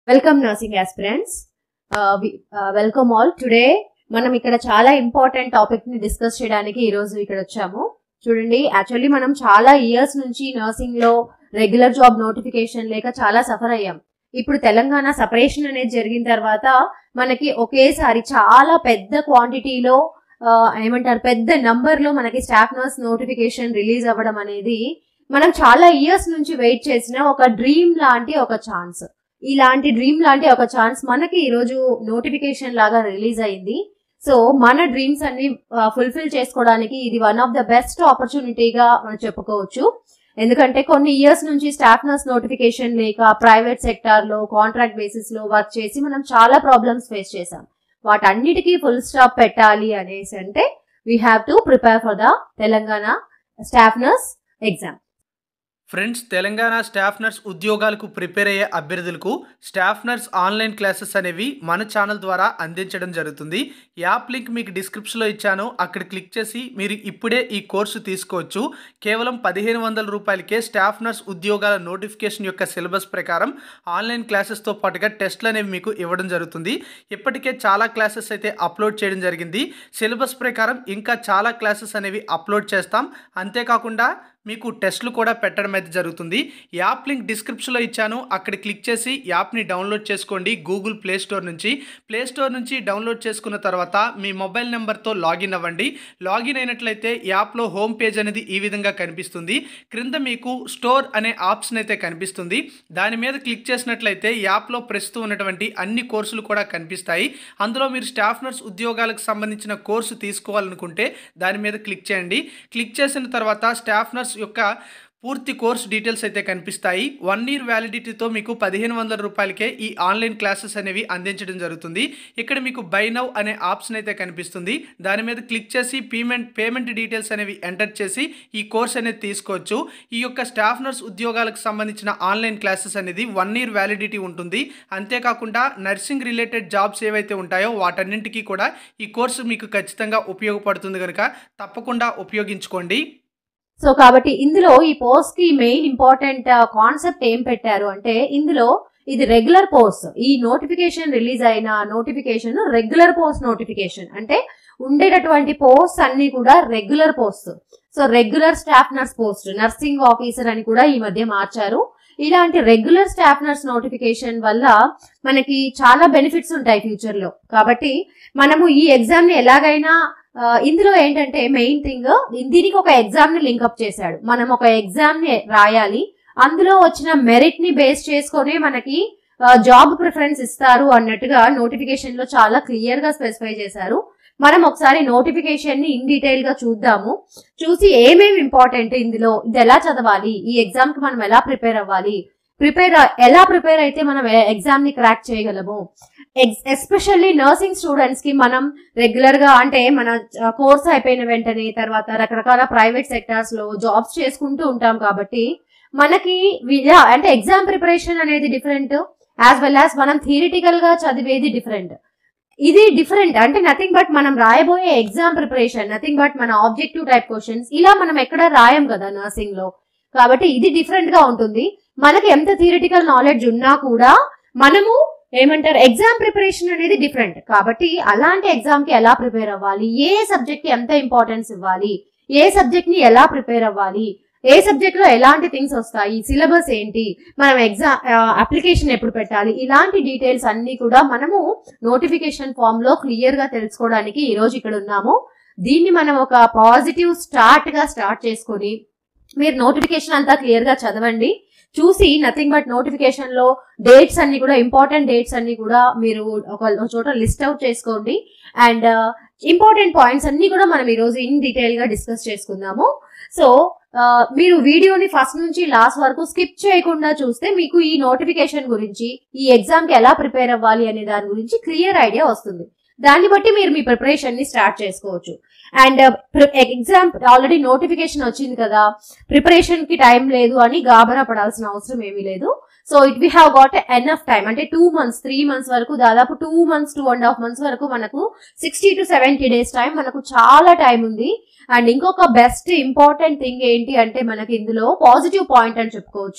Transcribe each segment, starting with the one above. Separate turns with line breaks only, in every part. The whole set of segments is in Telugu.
welcome nursing aspirants welcome all today మనం ఇక్కడ చాలా ఇంపార్టెంట్ టాపిక్ ని డిస్కస్ చేయడానికి ఈ రోజు ఇక్కడ వచ్చాము చూడండి యాక్చువల్లీ మనం చాలా ఇయర్స్ నుంచి నర్సింగ్ లో రెగ్యులర్ జాబ్ నోటిఫికేషన్ లేక చాలా సఫర్ అయ్యాం ఇప్పుడు తెలంగాణ సపరేషన్ అనేది జరిగిన తర్వాత మనకి ఒకేసారి చాలా పెద్ద క్వాంటిటీలో ఏమంటారు పెద్ద నంబర్ లో మనకి స్టాఫ్ నర్స్ నోటిఫికేషన్ రిలీజ్ అవ్వడం అనేది మనం చాలా ఇయర్స్ నుంచి వెయిట్ చేసిన ఒక డ్రీమ్ లాంటి ఒక ఛాన్స్ ఇలాంటి డ్రీమ్ లాంటి ఒక ఛాన్స్ మనకి ఈరోజు నోటిఫికేషన్ లాగా రిలీజ్ అయింది సో మన డ్రీమ్స్ అన్ని ఫుల్ఫిల్ చేసుకోవడానికి ఇది వన్ ఆఫ్ ద బెస్ట్ ఆపర్చునిటీగా మనం చెప్పుకోవచ్చు ఎందుకంటే కొన్ని ఇయర్స్ నుంచి స్టాఫ్ నర్స్ నోటిఫికేషన్ లేక ప్రైవేట్ సెక్టార్ లో కాంట్రాక్ట్ బేసిస్ లో వర్క్ చేసి మనం చాలా ప్రాబ్లమ్స్ ఫేస్ చేసాం వాటన్నిటికీ ఫుల్ స్టాప్ పెట్టాలి అనేసి అంటే we have to prepare for the Telangana staff nurse exam
friends Telangana staff nurse ఉద్యోగాలకు ప్రిపేర్ అయ్యే అభ్యర్థులకు స్టాఫ్ నర్స్ ఆన్లైన్ క్లాసెస్ అనేవి మన ఛానల్ ద్వారా అందించడం జరుగుతుంది యాప్ లింక్ మీకు డిస్క్రిప్షన్లో ఇచ్చాను అక్కడ క్లిక్ చేసి మీరు ఇప్పుడే ఈ కోర్సు తీసుకోవచ్చు కేవలం పదిహేను వందల రూపాయలకే స్టాఫ్ నర్స్ ఉద్యోగాల నోటిఫికేషన్ యొక్క సిలబస్ ప్రకారం ఆన్లైన్ క్లాసెస్తో పాటుగా టెస్ట్లు అనేవి మీకు ఇవ్వడం జరుగుతుంది ఇప్పటికే చాలా క్లాసెస్ అయితే అప్లోడ్ చేయడం జరిగింది సిలబస్ ప్రకారం ఇంకా చాలా క్లాసెస్ అనేవి అప్లోడ్ చేస్తాం అంతేకాకుండా మీకు టెస్ట్లు కూడా పెట్టడం అయితే జరుగుతుంది యాప్ లింక్ డిస్క్రిప్షన్లో ఇచ్చాను అక్కడ క్లిక్ చేసి యాప్ని డౌన్లోడ్ చేసుకోండి గూగుల్ ప్లే స్టోర్ నుంచి ప్లే స్టోర్ నుంచి డౌన్లోడ్ చేసుకున్న తర్వాత మీ మొబైల్ నెంబర్తో లాగిన్ అవ్వండి లాగిన్ అయినట్లయితే యాప్లో హోమ్ పేజ్ అనేది ఈ విధంగా కనిపిస్తుంది క్రింద మీకు స్టోర్ అనే ఆప్షన్ అయితే కనిపిస్తుంది దాని మీద క్లిక్ చేసినట్లయితే యాప్లో ప్రస్తుతం ఉన్నటువంటి అన్ని కోర్సులు కూడా కనిపిస్తాయి అందులో మీరు స్టాఫ్ నర్స్ ఉద్యోగాలకు సంబంధించిన కోర్సు తీసుకోవాలనుకుంటే దాని మీద క్లిక్ చేయండి క్లిక్ చేసిన తర్వాత స్టాఫ్ నర్స్ యొక్క పూర్తి కోర్స్ డీటెయిల్స్ అయితే కనిపిస్తాయి వన్ ఇయర్ వ్యాలిడిటీతో మీకు పదిహేను వందల రూపాయలకే ఈ ఆన్లైన్ క్లాసెస్ అనేవి అందించడం జరుగుతుంది ఇక్కడ మీకు బై నౌ అనే ఆప్షన్ అయితే కనిపిస్తుంది దాని మీద క్లిక్ చేసి పేమెంట్ పేమెంట్ డీటెయిల్స్ అనేవి ఎంటర్ చేసి ఈ కోర్స్ అనేది తీసుకోవచ్చు ఈ యొక్క స్టాఫ్ నర్స్ ఉద్యోగాలకు సంబంధించిన ఆన్లైన్ క్లాసెస్ అనేది వన్ ఇయర్ వ్యాలిడిటీ ఉంటుంది అంతేకాకుండా నర్సింగ్ రిలేటెడ్ జాబ్స్ ఏవైతే ఉంటాయో వాటన్నింటికీ కూడా ఈ కోర్సు మీకు ఖచ్చితంగా ఉపయోగపడుతుంది కనుక తప్పకుండా ఉపయోగించుకోండి
సో కాబట్టి ఇందులో ఈ పోస్ట్ కి మెయిన్ ఇంపార్టెంట్ కాన్సెప్ట్ ఏం పెట్టారు అంటే ఇందులో ఇది రెగ్యులర్ పోస్ట్ ఈ నోటిఫికేషన్ రిలీజ్ అయిన నోటిఫికేషన్ రెగ్యులర్ పోస్ట్ నోటిఫికేషన్ అంటే ఉండేటటువంటి పోస్ట్ అన్ని కూడా regular post so regular staff nurse post nursing officer అని కూడా ఈ మధ్య మార్చారు ఇలాంటి రెగ్యులర్ స్టాఫ్ నర్స్ నోటిఫికేషన్ వల్ల మనకి చాలా బెనిఫిట్స్ ఉంటాయి ఫ్యూచర్ లో కాబట్టి మనము ఈ ఎగ్జామ్ ని ఎలాగైనా ఇందులో ఏంటంటే మెయిన్ థింగ్ దీనికి ఒక ఎగ్జామ్ ని లింకప్ చేశాడు మనం ఒక ఎగ్జామ్ ని రాయాలి అందులో వచ్చిన మెరిట్ ని బేస్ చేసుకొని మనకి జాబ్ ప్రిఫరెన్స్ ఇస్తారు అన్నట్టుగా నోటిఫికేషన్ లో చాలా క్లియర్ గా స్పెసిఫై చేశారు మనం ఒకసారి నోటిఫికేషన్ ని ఇన్ డీటెయిల్ గా చూద్దాము చూసి ఏమేమి ఇంపార్టెంట్ ఇందులో ఇది ఎలా చదవాలి ఈ ఎగ్జామ్ కి మనం ఎలా ప్రిపేర్ అవ్వాలి ప్రిపేర్ ఎలా ప్రిపేర్ అయితే మనం ఎగ్జామ్ ని క్రాక్ చేయగలము ఎస్పెషల్లీ నర్సింగ్ స్టూడెంట్స్ కి మనం రెగ్యులర్ గా అంటే మన కోర్స్ అయిపోయిన వెంటనే తర్వాత రకరకాల ప్రైవేట్ సెక్టార్స్ లో జాబ్స్ చేసుకుంటూ ఉంటాం కాబట్టి మనకి అంటే ఎగ్జామ్ ప్రిపరేషన్ అనేది డిఫరెంట్ యాజ్ వెల్ యాజ్ మనం థియరిటికల్ గా చదివేది డిఫరెంట్ ఇది డిఫరెంట్ అంటే నథింగ్ బట్ మనం రాయబోయే ఎగ్జామ్ ప్రిపరేషన్ నథింగ్ బట్ మన ఆబ్జెక్టివ్ టైప్ క్వశ్చన్స్ ఇలా మనం ఎక్కడ రాయం కదా నర్సింగ్ లో కాబట్టి ఇది డిఫరెంట్ గా ఉంటుంది మనకి ఎంత థియరిటికల్ నాలెడ్జ్ ఉన్నా కూడా మనము ఏమంటారు ఎగ్జామ్ ప్రిపరేషన్ అనేది డిఫరెంట్ కాబట్టి అలాంటి ఎగ్జామ్ కి ఎలా ప్రిపేర్ అవ్వాలి ఏ సబ్జెక్ట్ కి ఎంత ఇంపార్టెన్స్ ఇవ్వాలి ఏ సబ్జెక్ట్ ని ఎలా ప్రిపేర్ అవ్వాలి ఏ సబ్జెక్ట్ లో ఎలాంటి థింగ్స్ వస్తాయి సిలబస్ ఏంటి మనం ఎగ్జామ్ అప్లికేషన్ ఎప్పుడు పెట్టాలి ఇలాంటి డీటెయిల్స్ అన్ని కూడా మనము నోటిఫికేషన్ ఫామ్ లో క్లియర్ గా తెలుసుకోవడానికి ఈ రోజు ఇక్కడ ఉన్నాము దీన్ని మనం ఒక పాజిటివ్ స్టార్ట్ గా స్టార్ట్ చేసుకొని మీరు నోటిఫికేషన్ అంతా క్లియర్ గా చదవండి చూసి నథింగ్ బట్ నోటిఫికేషన్ లో డేట్స్ అన్ని కూడా ఇంపార్టెంట్ డేట్స్ అన్ని కూడా మీరు ఒక చోట లిస్ట్ అవుట్ చేసుకోండి అండ్ ఇంపార్టెంట్ పాయింట్స్ అన్ని కూడా మనం ఈ రోజు ఇన్ డీటెయిల్ గా డిస్కస్ చేసుకుందాము సో మీరు వీడియోని ఫస్ట్ నుంచి లాస్ట్ వరకు స్కిప్ చేయకుండా చూస్తే మీకు ఈ నోటిఫికేషన్ గురించి ఈ ఎగ్జామ్ కి ఎలా ప్రిపేర్ అవ్వాలి అనే దాని గురించి క్లియర్ ఐడియా వస్తుంది దాన్ని బట్టి మీరు మీ ప్రిపరేషన్ ని స్టార్ట్ చేసుకోవచ్చు అండ్ ఎగ్జామ్ ఆల్రెడీ నోటిఫికేషన్ వచ్చింది కదా ప్రిపరేషన్ కి టైం లేదు అని గాబరా పడాల్సిన అవసరం ఏమీ లేదు so it we have got enough time అంటే టూ మంత్స్ త్రీ మంత్స్ వరకు దాదాపు two months two and half months వరకు మనకు sixty to seventy days time మనకు చాలా టైం ఉంది అండ్ ఇంకొక బెస్ట్ ఇంపార్టెంట్ థింగ్ ఏంటి అంటే మనకి ఇందులో పాజిటివ్ పాయింట్ అని చెప్పుకోవచ్చు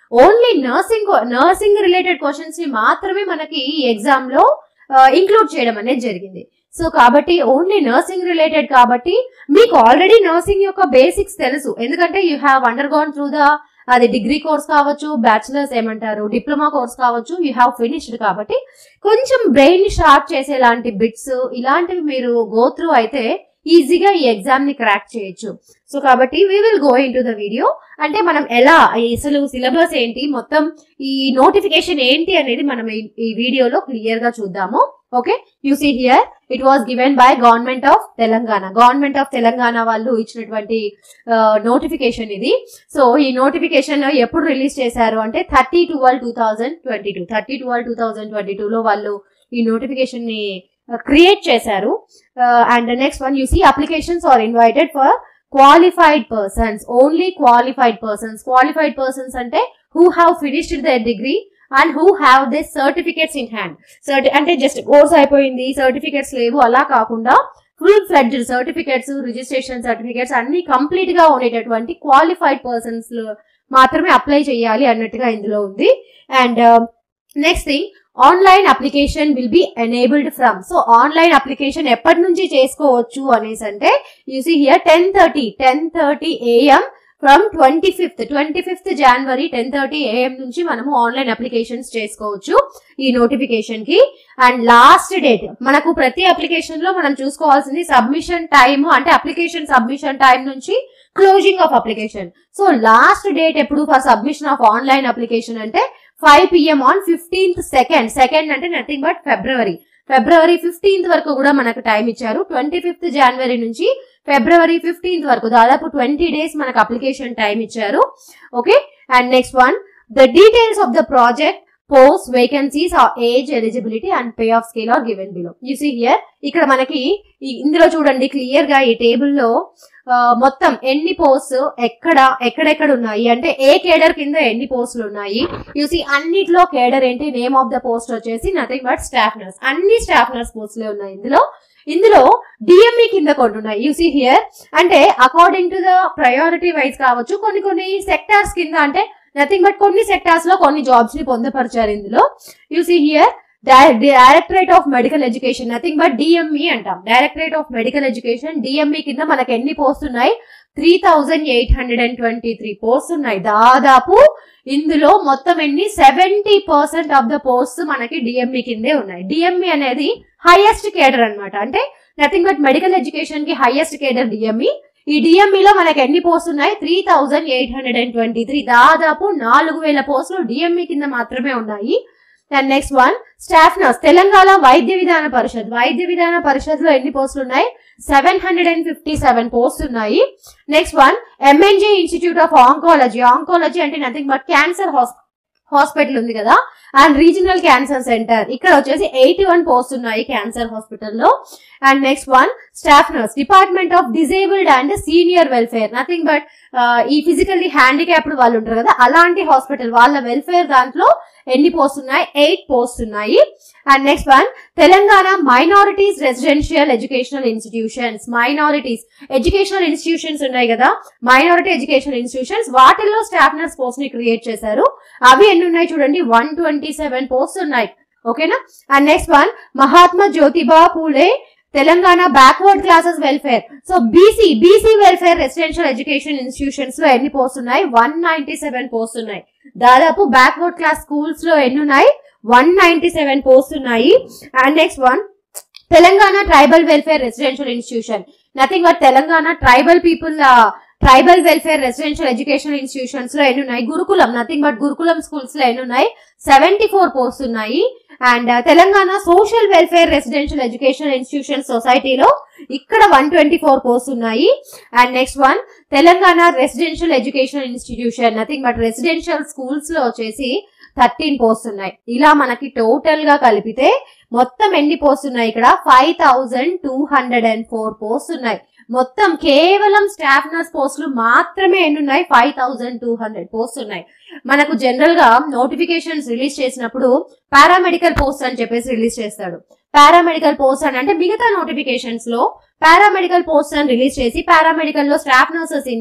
only nursing nursing related questions ని మాత్రమే మనకి ఈ ఎగ్జామ్ లో ఇంక్లూడ్ చేయడం అనేది జరిగింది సో కాబట్టి ఓన్లీ నర్సింగ్ రిలేటెడ్ కాబట్టి మీకు ఆల్రెడీ నర్సింగ్ యొక్క బేసిక్స్ తెలుసు ఎందుకంటే you have undergone through the అది డిగ్రీ కోర్స్ కావచ్చు బ్యాచిలర్స్ ఏమంటారు డిప్లొమా కోర్స్ కావచ్చు యూ హ్యావ్ ఫినిష్డ్ కాబట్టి కొంచెం బ్రెయిన్ ని షార్ప్ చేసేలాంటి బిట్స్ ఇలాంటివి మీరు గో త్రూ అయితే ఈజీగా ఈ ఎగ్జామ్ ని క్రాక్ చేయొచ్చు సో కాబట్టి we will go into the video అంటే మనం ఎలా అసలు సిలబస్ ఏంటి మొత్తం ఈ నోటిఫికేషన్ ఏంటి అనేది మనం ఈ- ఈ వీడియోలో క్లియర్ గా చూద్దాము okay you see here it was given by government of Telangana government of Telangana వాళ్ళు ఇచ్చినటువంటి నోటిఫికేషన్ ఇది సో ఈ నోటిఫికేషన్ ఎప్పుడు రిలీజ్ చేశారు అంటే thirty twelve two thousand twenty two thirty twelve two thousand twenty లో వాళ్ళు ఈ నోటిఫికేషన్ ని క్రియేట్ చేశారు and next one you see applications are invited for qualified persons only qualified persons qualified persons అంటే who have finished their degree and who have they certificates in hand సర్టి అంటే జస్ట్ కోర్స్ అయిపోయింది సర్టిఫికేట్స్ లేవు అలా కాకుండా full fledged certificates registration certificates అన్ని కంప్లీట్ గా ఉండేటటువంటి క్వాలిఫైడ్ పర్సన్స్ మాత్రమే అప్లై చేయాలి అన్నట్టుగా ఇందులో ఉంది and next thing online application will be enabled from so online application ఎప్పటి నుంచి చేసుకోవచ్చు అనేసి అంటే you see here ten thirty ten thirty AM from twenty fifth twenty fifth January ten thirty AM నుంచి మనము ఆన్లైన్ అప్లికేషన్స్ చేసుకోవచ్చు ఈ నోటిఫికేషన్ కి అండ్ లాస్ట్ డేట్ మనకు ప్రతి అప్లికేషన్ లో మనం చూసుకోవాల్సింది సబ్మిషన్ టైమ్ అంటే అప్లికేషన్ సబ్మిషన్ టైం నుంచి closing of application so last date ఎప్పుడు for submission of online application అంటే five PM on fifteenth second second అంటే nothing but February February fifteenth వరకు కూడా మనకు టైం ఇచ్చారు ట్వంటీ ఫిఫ్త్ జనవరి నుంచి ఫిబ్రవరి ఫిఫ్టీన్త్ వరకు దాదాపు ట్వంటీ డేస్ మనకు అప్లికేషన్ టైం ఇచ్చారు okay and next one the details of the project post vacancies age eligibility and pay of scale are given below you see here ఇక్కడ మనకి ఈ- ఇందులో చూడండి క్లియర్ గా ఈ టేబుల్లో మొత్తం ఎన్ని పోస్ట్ ఎక్కడ ఎక్కడెక్కడ ఉన్నాయి అంటే ఏ కేడర్ కింద ఎన్ని పోస్టులు ఉన్నాయి యూసీ అన్నిట్లో కేడర్ ఏంటి నేమ్ ఆఫ్ ద పోస్ట్ వచ్చేసి నథింగ్ బట్ స్టాఫ్ నర్స్ అన్ని స్టాఫ్ నర్స్ పోస్టులే ఉన్నాయి ఇందులో ఇందులో డిఎంఈ కింద కొన్ని ఉన్నాయి యూసీ హియర్ అంటే according to the priority wise కావచ్చు కొన్ని కొన్ని సెక్టార్స్ కింద అంటే నథింగ్ బట్ కొన్ని సెక్టార్స్ లో కొన్ని జాబ్స్ ని పొందపరిచారు ఇందులో you see here directorate of medical education nothing but DME అంటాం directorate of medical education DME కింద మనకి ఎన్ని పోస్ట్ ఉన్నాయి three thousand eight hundred and twenty three post ఉన్నాయి దాదాపు ఇందులో మొత్తం ఎన్ని seventy percent of the post మనకి డిఎంఈ కిందే ఉన్నాయి డిఎంఈ అనేది హైయెస్ట్ కేడర్ అన్నమాట అంటే నథింగ్ బట్ మెడికల్ ఎడ్యుకేషన్ కి హైయెస్ట్ కేడర్ డిఎంఈ ఈ డిఎంఈ లో మనకి ఎన్ని పోస్ట్ ఉన్నాయి three thousand eight hundred and twenty three దాదాపు నాలుగు వేల పోస్టులు డిఎంఈ కింద మాత్రమే ఉన్నాయి and next one staff nurse Telangana Vaidya Vidhana పరిషత్ వైద్య విధాన పరిషత్ లో ఎన్ని పోస్టులు ఉన్నాయి seven hundred and fifty seven post ఉన్నాయి next one MNJ institute of oncology oncology అంటే నథింగ్ బట్ క్యాన్సర్ హాస్పిటల్ ఉంది కదా అండ్ రీజనల్ క్యాన్సర్ సెంటర్ ఇక్కడ వచ్చేసి ఎయిటీ వన్ పోస్ట్ ఉన్నాయి క్యాన్సర్ హాస్పిటల్లో and next one staff nurse department of disabled and senior welfare nothing but ఈ ఫిజికల్లీ హ్యాండిక్యాప్డ్ వాళ్ళు ఉంటారు కదా అలాంటి హాస్పిటల్ వాళ్ళ వెల్ఫేర్ దాంట్లో ఎన్ని పోస్ట్ ఉన్నాయి ఎయిట్ పోస్ట్ ఉన్నాయి and next one Telangana minorities residential educational institutions minorities educational institutions ఉన్నాయి కదా మైనారిటీ ఎడ్యుకేషనల్ ఇన్స్టిట్యూషన్స్ వాటిల్లో స్టాఫ్ నర్స్ పోస్ట్ ని క్రియేట్ చేశారు అవి ఎన్ని ఉన్నాయి చూడండి వన్ ట్వంటీ సెవెన్ పోస్ట్ ఉన్నాయి ఓకేనా and next one Mahatma Jyotiba Phule Telangana backward classes welfare so BC BC welfare residential education institutions లో ఎన్ని పోస్ట్ ఉన్నాయి వన్ నైన్టీ సెవెన్ పోస్ట్ ఉన్నాయి దాదాపు బ్యాక్వర్డ్ క్లాస్ స్కూల్స్ లో ఎన్ని ఉన్నాయి వన్ నైన్టీ సెవెన్ పోస్ట్ ఉన్నాయి and next one Telangana tribal welfare residential institution nothing but Telangana tribal people tribal welfare residential education institutions లో ఎన్ని ఉన్నాయి గురుకులం నథింగ్ బట్ గురుకులం స్కూల్స్ లో ఎన్ని ఉన్నాయి సెవెంటీ ఫోర్ పోస్ట్ ఉన్నాయి and Telangana social welfare residential education institution సొసైటీలో ఇక్కడ వన్ ట్వంటీ ఫోర్ పోస్ట్ ఉన్నాయి and next one Telangana residential education institution nothing but residential schools లో వచ్చేసి థర్టీన్ పోస్ట్ ఉన్నాయి ఇలా మనకి టోటల్ గా కలిపితే మొత్తం ఎన్ని పోస్ట్ ఉన్నాయి ఇక్కడ five thousand two hundred and four post ఉన్నాయి మొత్తం కేవలం స్టాఫ్ నర్స్ పోస్టులు మాత్రమే ఎన్ని ఉన్నాయి five thousand two hundred post ఉన్నాయి మనకు జనరల్ గా నోటిఫికేషన్స్ రిలీజ్ చేసినప్పుడు పారామెడికల్ పోస్ట్ అని చెప్పేసి రిలీజ్ చేస్తాడు పారామెడికల్ పోస్ట్ అని అంటే మిగతా నోటిఫికేషన్స్ లో పారామెడికల్ పోస్ట్ అని రిలీజ్ చేసి పారామెడికల్ లో స్టాఫ్ నర్సెస్ ఇన్ని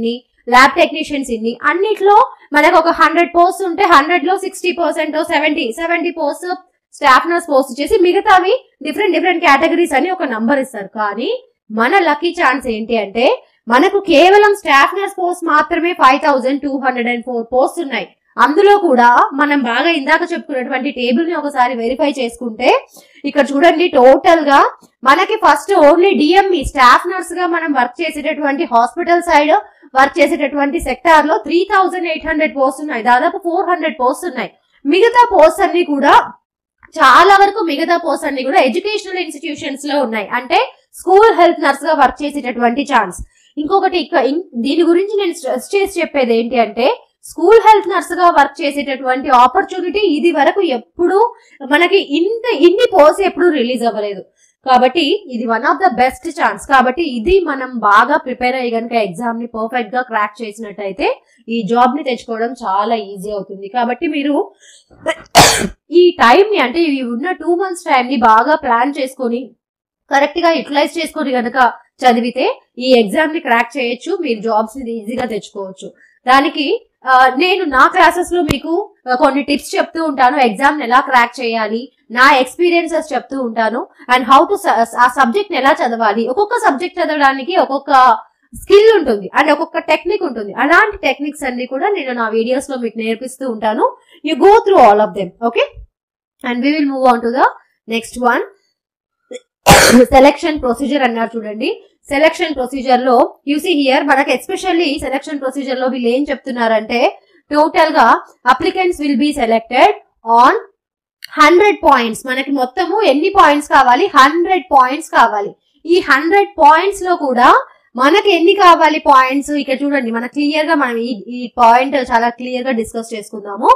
ల్యాబ్ టెక్నీషియన్స్ ఇన్ని అన్నిట్లో మనకు ఒక హండ్రెడ్ పోస్ట్ ఉంటే హండ్రెడ్ లో sixty percent seventy seventy post staff nurse post చేసి మిగతావి డిఫరెంట్ డిఫరెంట్ కేటగిరీస్ అని ఒక నంబర్ ఇస్తారు కానీ మన లక్కీ ఛాన్స్ ఏంటి అంటే మనకు కేవలం స్టాఫ్ నర్స్ పోస్ట్ మాత్రమే five thousand two hundred and four post ఉన్నాయి అందులో కూడా మనం బాగా ఇందాక చెప్పుకున్నటువంటి టేబుల్ ని ఒకసారి వెరిఫై చేసుకుంటే ఇక్కడ చూడండి టోటల్ గా మనకి first only DME staff nurse గా మనం వర్క్ చేసేటటువంటి హాస్పిటల్ సైడ్ వర్క్ చేసేటటువంటి సెక్టార్ లో three thousand eight hundred post ఉన్నాయి దాదాపు ఫోర్ హండ్రెడ్ పోస్ట్ ఉన్నాయి మిగతా పోస్ట్ అన్ని కూడా చాలా వరకు మిగతా పోస్ట్ అన్ని కూడా ఎడ్యుకేషనల్ ఇన్స్టిట్యూషన్స్ లో ఉన్నాయి అంటే స్కూల్ హెల్త్ నర్స్ గా వర్క్ చేసేటటువంటి ఛాన్స్ ఇంకొకటి ఇక ఇం- దీని గురించి నేను స్ట్రెస్ చేసి చెప్పేది ఏంటి అంటే స్కూల్ హెల్త్ నర్స్ గా వర్క్ చేసేటటువంటి ఆపర్చునిటీ ఇది వరకు ఎప్పుడు మనకి ఇంత ఇన్ని పోస్ట్ ఎప్పుడు రిలీజ్ అవ్వలేదు కాబట్టి ఇది one of the best chance కాబట్టి ఇది మనం బాగా ప్రిపేర్ అయ్యి కనుక ఎగ్జామ్ ని పర్ఫెక్ట్ గా క్రాక్ చేసినట్టయితే ఈ జాబ్ ని తెచ్చుకోవడం చాలా ఈజీ అవుతుంది కాబట్టి మీరు ఈ టైం ని అంటే ఈ ఉన్న టూ మంత్స్ టైం ని బాగా ప్లాన్ చేసుకొని కరెక్ట్ గా యూటిలైజ్ చేసుకొని గనక చదివితే ఈ ఎగ్జామ్ ని క్రాక్ చేయొచ్చు మీరు జాబ్స్ ని ఈజీగా తెచ్చుకోవచ్చు దానికి ఆ, నేను నా క్లాసెస్ లో మీకు ఆ, కొన్ని టిప్స్ చెప్తూ ఉంటాను ఎగ్జామ్ ఎలా క్రాక్ చేయాలి నా ఎక్స్పీరియన్సెస్ చెప్తూ ఉంటాను అండ్ హౌ టు ఆ సబ్జెక్ట్ ఎలా చదవాలి ఒక్కొక్క సబ్జెక్ట్ చదవడానికి ఒక్కొక్క స్కిల్ ఉంటుంది అండ్ ఒక్కొక్క టెక్నిక్ ఉంటుంది అలాంటి టెక్నిక్స్ అన్ని కూడా నేను నా వీడియోస్ లో మీకు నేర్పిస్తూ ఉంటాను you go through all of them okay and we will move on to the next one selection procedure అన్నారు చూడండి సెలెక్షన్ ప్రొసీజర్ లో యూసీ హియర్ మనకి ఎస్పెషల్లీ సెలెక్షన్ ప్రొసీజర్ లో వీళ్ళు ఏం చెప్తున్నారంటే టోటల్ గా applicants will be selected on hundred points మనకి మొత్తము ఎన్ని పాయింట్స్ కావాలి హండ్రెడ్ పాయింట్స్ కావాలి ఈ హండ్రెడ్ పాయింట్స్ లో కూడా మనకి ఎన్ని కావాలి పాయింట్స్ ఇక్కడ చూడండి మన క్లియర్ గా మనం ఈ ఈ పాయింట్ చాలా క్లియర్ గా డిస్కస్ చేసుకుందాము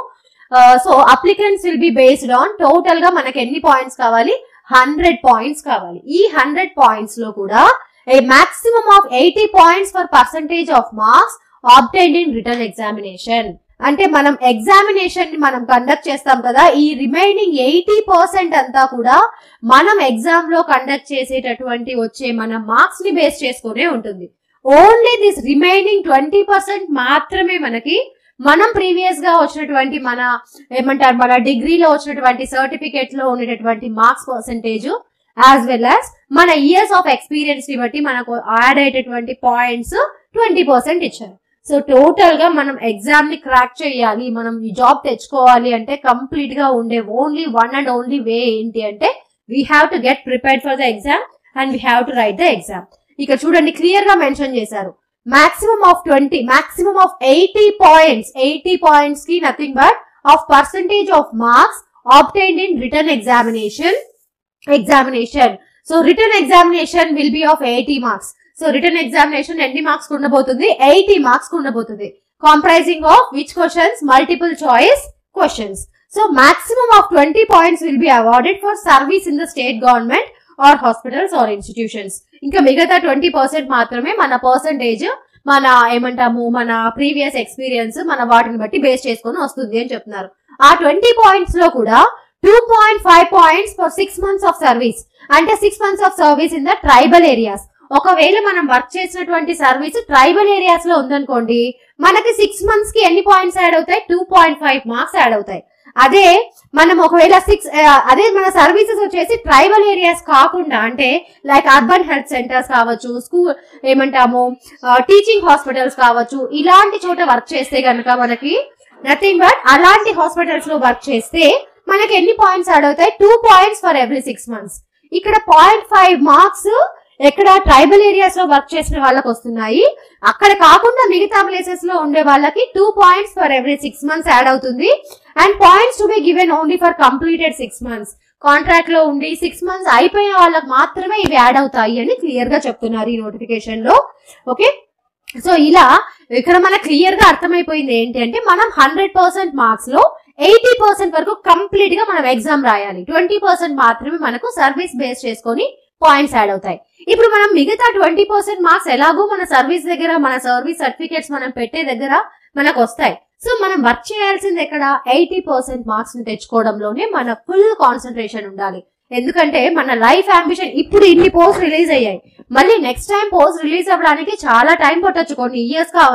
so applicants will be based on total గా మనకి ఎన్ని పాయింట్స్ కావాలి హండ్రెడ్ పాయింట్స్ కావాలి ఈ హండ్రెడ్ పాయింట్స్ లో కూడా a maximum of eighty points for percentage of marks obtained in written examination అంటే మనం ఎగ్జామినేషన్ ని మనం కండక్ట్ చేస్తాం కదా ఈ రిమైనింగ్ ఎయిటీ పర్సెంట్ అంతా కూడా మనం ఎగ్జామ్ లో కండక్ట్ చేసేటటువంటి వచ్చే మన మార్క్స్ ని బేస్ చేసుకునే ఉంటుంది only this remaining twenty percent మాత్రమే మనకి మనం ప్రీవియస్ గా వచ్చినటువంటి మన ఏమంటారు మన డిగ్రీలో వచ్చినటువంటి సర్టిఫికేట్ లో ఉండేటటువంటి marks percentage as well as మన ఇయర్స్ ఆఫ్ ఎక్స్పీరియన్స్ ని బట్టి మనకు యాడ్ అయ్యేటటువంటి పాయింట్స్ ట్వంటీ పర్సెంట్ ఇచ్చారు సో టోటల్ గా మనం ఎగ్జామ్ ని క్రాక్ చేయాలి మనం ఈ జాబ్ తెచ్చుకోవాలి అంటే కంప్లీట్ గా ఉండే only one and only way ఏంటి అంటే we have to get prepared for the exam and we have to write the exam ఇక్కడ చూడండి క్లియర్ గా మెన్షన్ చేశారు maximum of twenty maximum of eighty points eighty points కి nothing but of percentage of marks obtained in written examination examination so written examination will be of eighty marks so written examination ఎన్ని మార్క్స్ ఉండబోతుంది ఎయిటీ మార్క్స్ ఉండబోతుంది కాంప్రైజింగ్ of which questions multiple choice questions so maximum of twenty points will be awarded for service in the state government or hospitals or institutions ఇంకా మిగతా ట్వంటీ పర్సెంట్ మాత్రమే మన పర్సంటేజ్ మన ఏమంటాము మన ప్రీవియస్ ఎక్స్పీరియన్స్ మన వాటిని బట్టి బేస్ చేసుకొని వస్తుంది అని చెప్తున్నారు ఆ ట్వంటీ పాయింట్స్ లో కూడా two point five points for six months of service అంటే six months of service in the tribal areas ఒకవేళ మనం వర్క్ చేసినటువంటి సర్వీస్ ట్రైబల్ ఏరియాస్ లో ఉందనుకోండి మనకి సిక్స్ మంత్స్ కి ఎన్ని పాయింట్స్ యాడ్ అవుతాయి two point five marks add అవుతాయి అదే మనం ఒకవేళ సిక్స్ అదే మన సర్వీసెస్ వచ్చేసి ట్రైబల్ ఏరియాస్ కాకుండా అంటే లైక్ అర్బన్ హెల్త్ సెంటర్స్ కావచ్చు స్కూల్ ఏమంటాము టీచింగ్ హాస్పిటల్స్ కావచ్చు ఇలాంటి చోట వర్క్ చేస్తే కనుక మనకి నథింగ్ బట్ అలాంటి హాస్పిటల్స్ లో వర్క్ చేస్తే మనకి ఎన్ని పాయింట్స్ యాడ్ అవుతాయి two points for every six months ఇక్కడ పాయింట్ ఫైవ్ మార్క్స్ ఎక్కడ ట్రైబల్ ఏరియాస్ లో వర్క్ చేసిన వాళ్ళకి వస్తున్నాయి అక్కడ కాకుండా మిగతా ప్లేసెస్ లో ఉండే వాళ్ళకి two points for every six months add అవుతుంది and points to be given only for completed six months contract లో ఉండి సిక్స్ మంత్స్ అయిపోయిన వాళ్ళకి మాత్రమే ఇవి యాడ్ అవుతాయి అని క్లియర్ గా చెప్తున్నారు ఈ నోటిఫికేషన్ లో ఓకే సో ఇలా ఇక్కడ మనకు క్లియర్ గా అర్థమైపోయింది ఏంటి అంటే మనం హండ్రెడ్ పర్సెంట్ మార్క్స్ లో ఎయిటీ పర్సెంట్ వరకు కంప్లీట్ గా మనం ఎగ్జామ్ రాయాలి ట్వంటీ పర్సెంట్ మాత్రమే మనకు సర్వీస్ బేస్ చేసుకొని పాయింట్స్ యాడ్ అవుతాయి ఇప్పుడు మనం మిగతా ట్వంటీ పర్సెంట్ మార్క్స్ ఎలాగో మన సర్వీస్ దగ్గర మన సర్వీస్ సర్టిఫికేట్స్ మనం పెట్టే దగ్గర మనకు వస్తాయి సో మనం వర్క్ చేయాల్సింది ఎక్కడ ఎయిటీ పర్సెంట్ మార్క్స్ ని తెచ్చుకోవడంలోనే మన ఫుల్ కాన్సన్ట్రేషన్ ఉండాలి ఎందుకంటే మన లైఫ్ అంబిషన్ ఇప్పుడు ఇన్ని పోస్ట్ రిలీజ్ అయ్యాయి మళ్ళీ నెక్స్ట్ టైం పోస్ట్ రిలీజ్ అవ్వడానికి చాలా టైం పట్టొచ్చు కొన్ని ఇయర్స్ కావచ్చు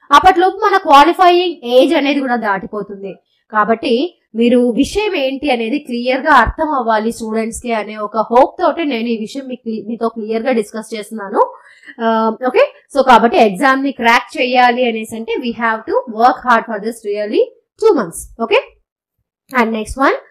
అప్పట్లోపు మన క్వాలిఫైయింగ్ ఏజ్ అనేది కూడా దాటిపోతుంది కాబట్టి మీరు విషయం ఏంటి అనేది క్లియర్ గా అర్థం అవ్వాలి స్టూడెంట్స్ కి అనే ఒక హోప్ తోటి నేను ఈ విషయం మీకు మీతో క్లియర్ గా డిస్కస్ చేస్తున్నాను ఓకే సో కాబట్టి ఎగ్జామ్ ని క్రాక్ చేయాలి అనేసి అంటే we have to work hard for this really two months okay and next one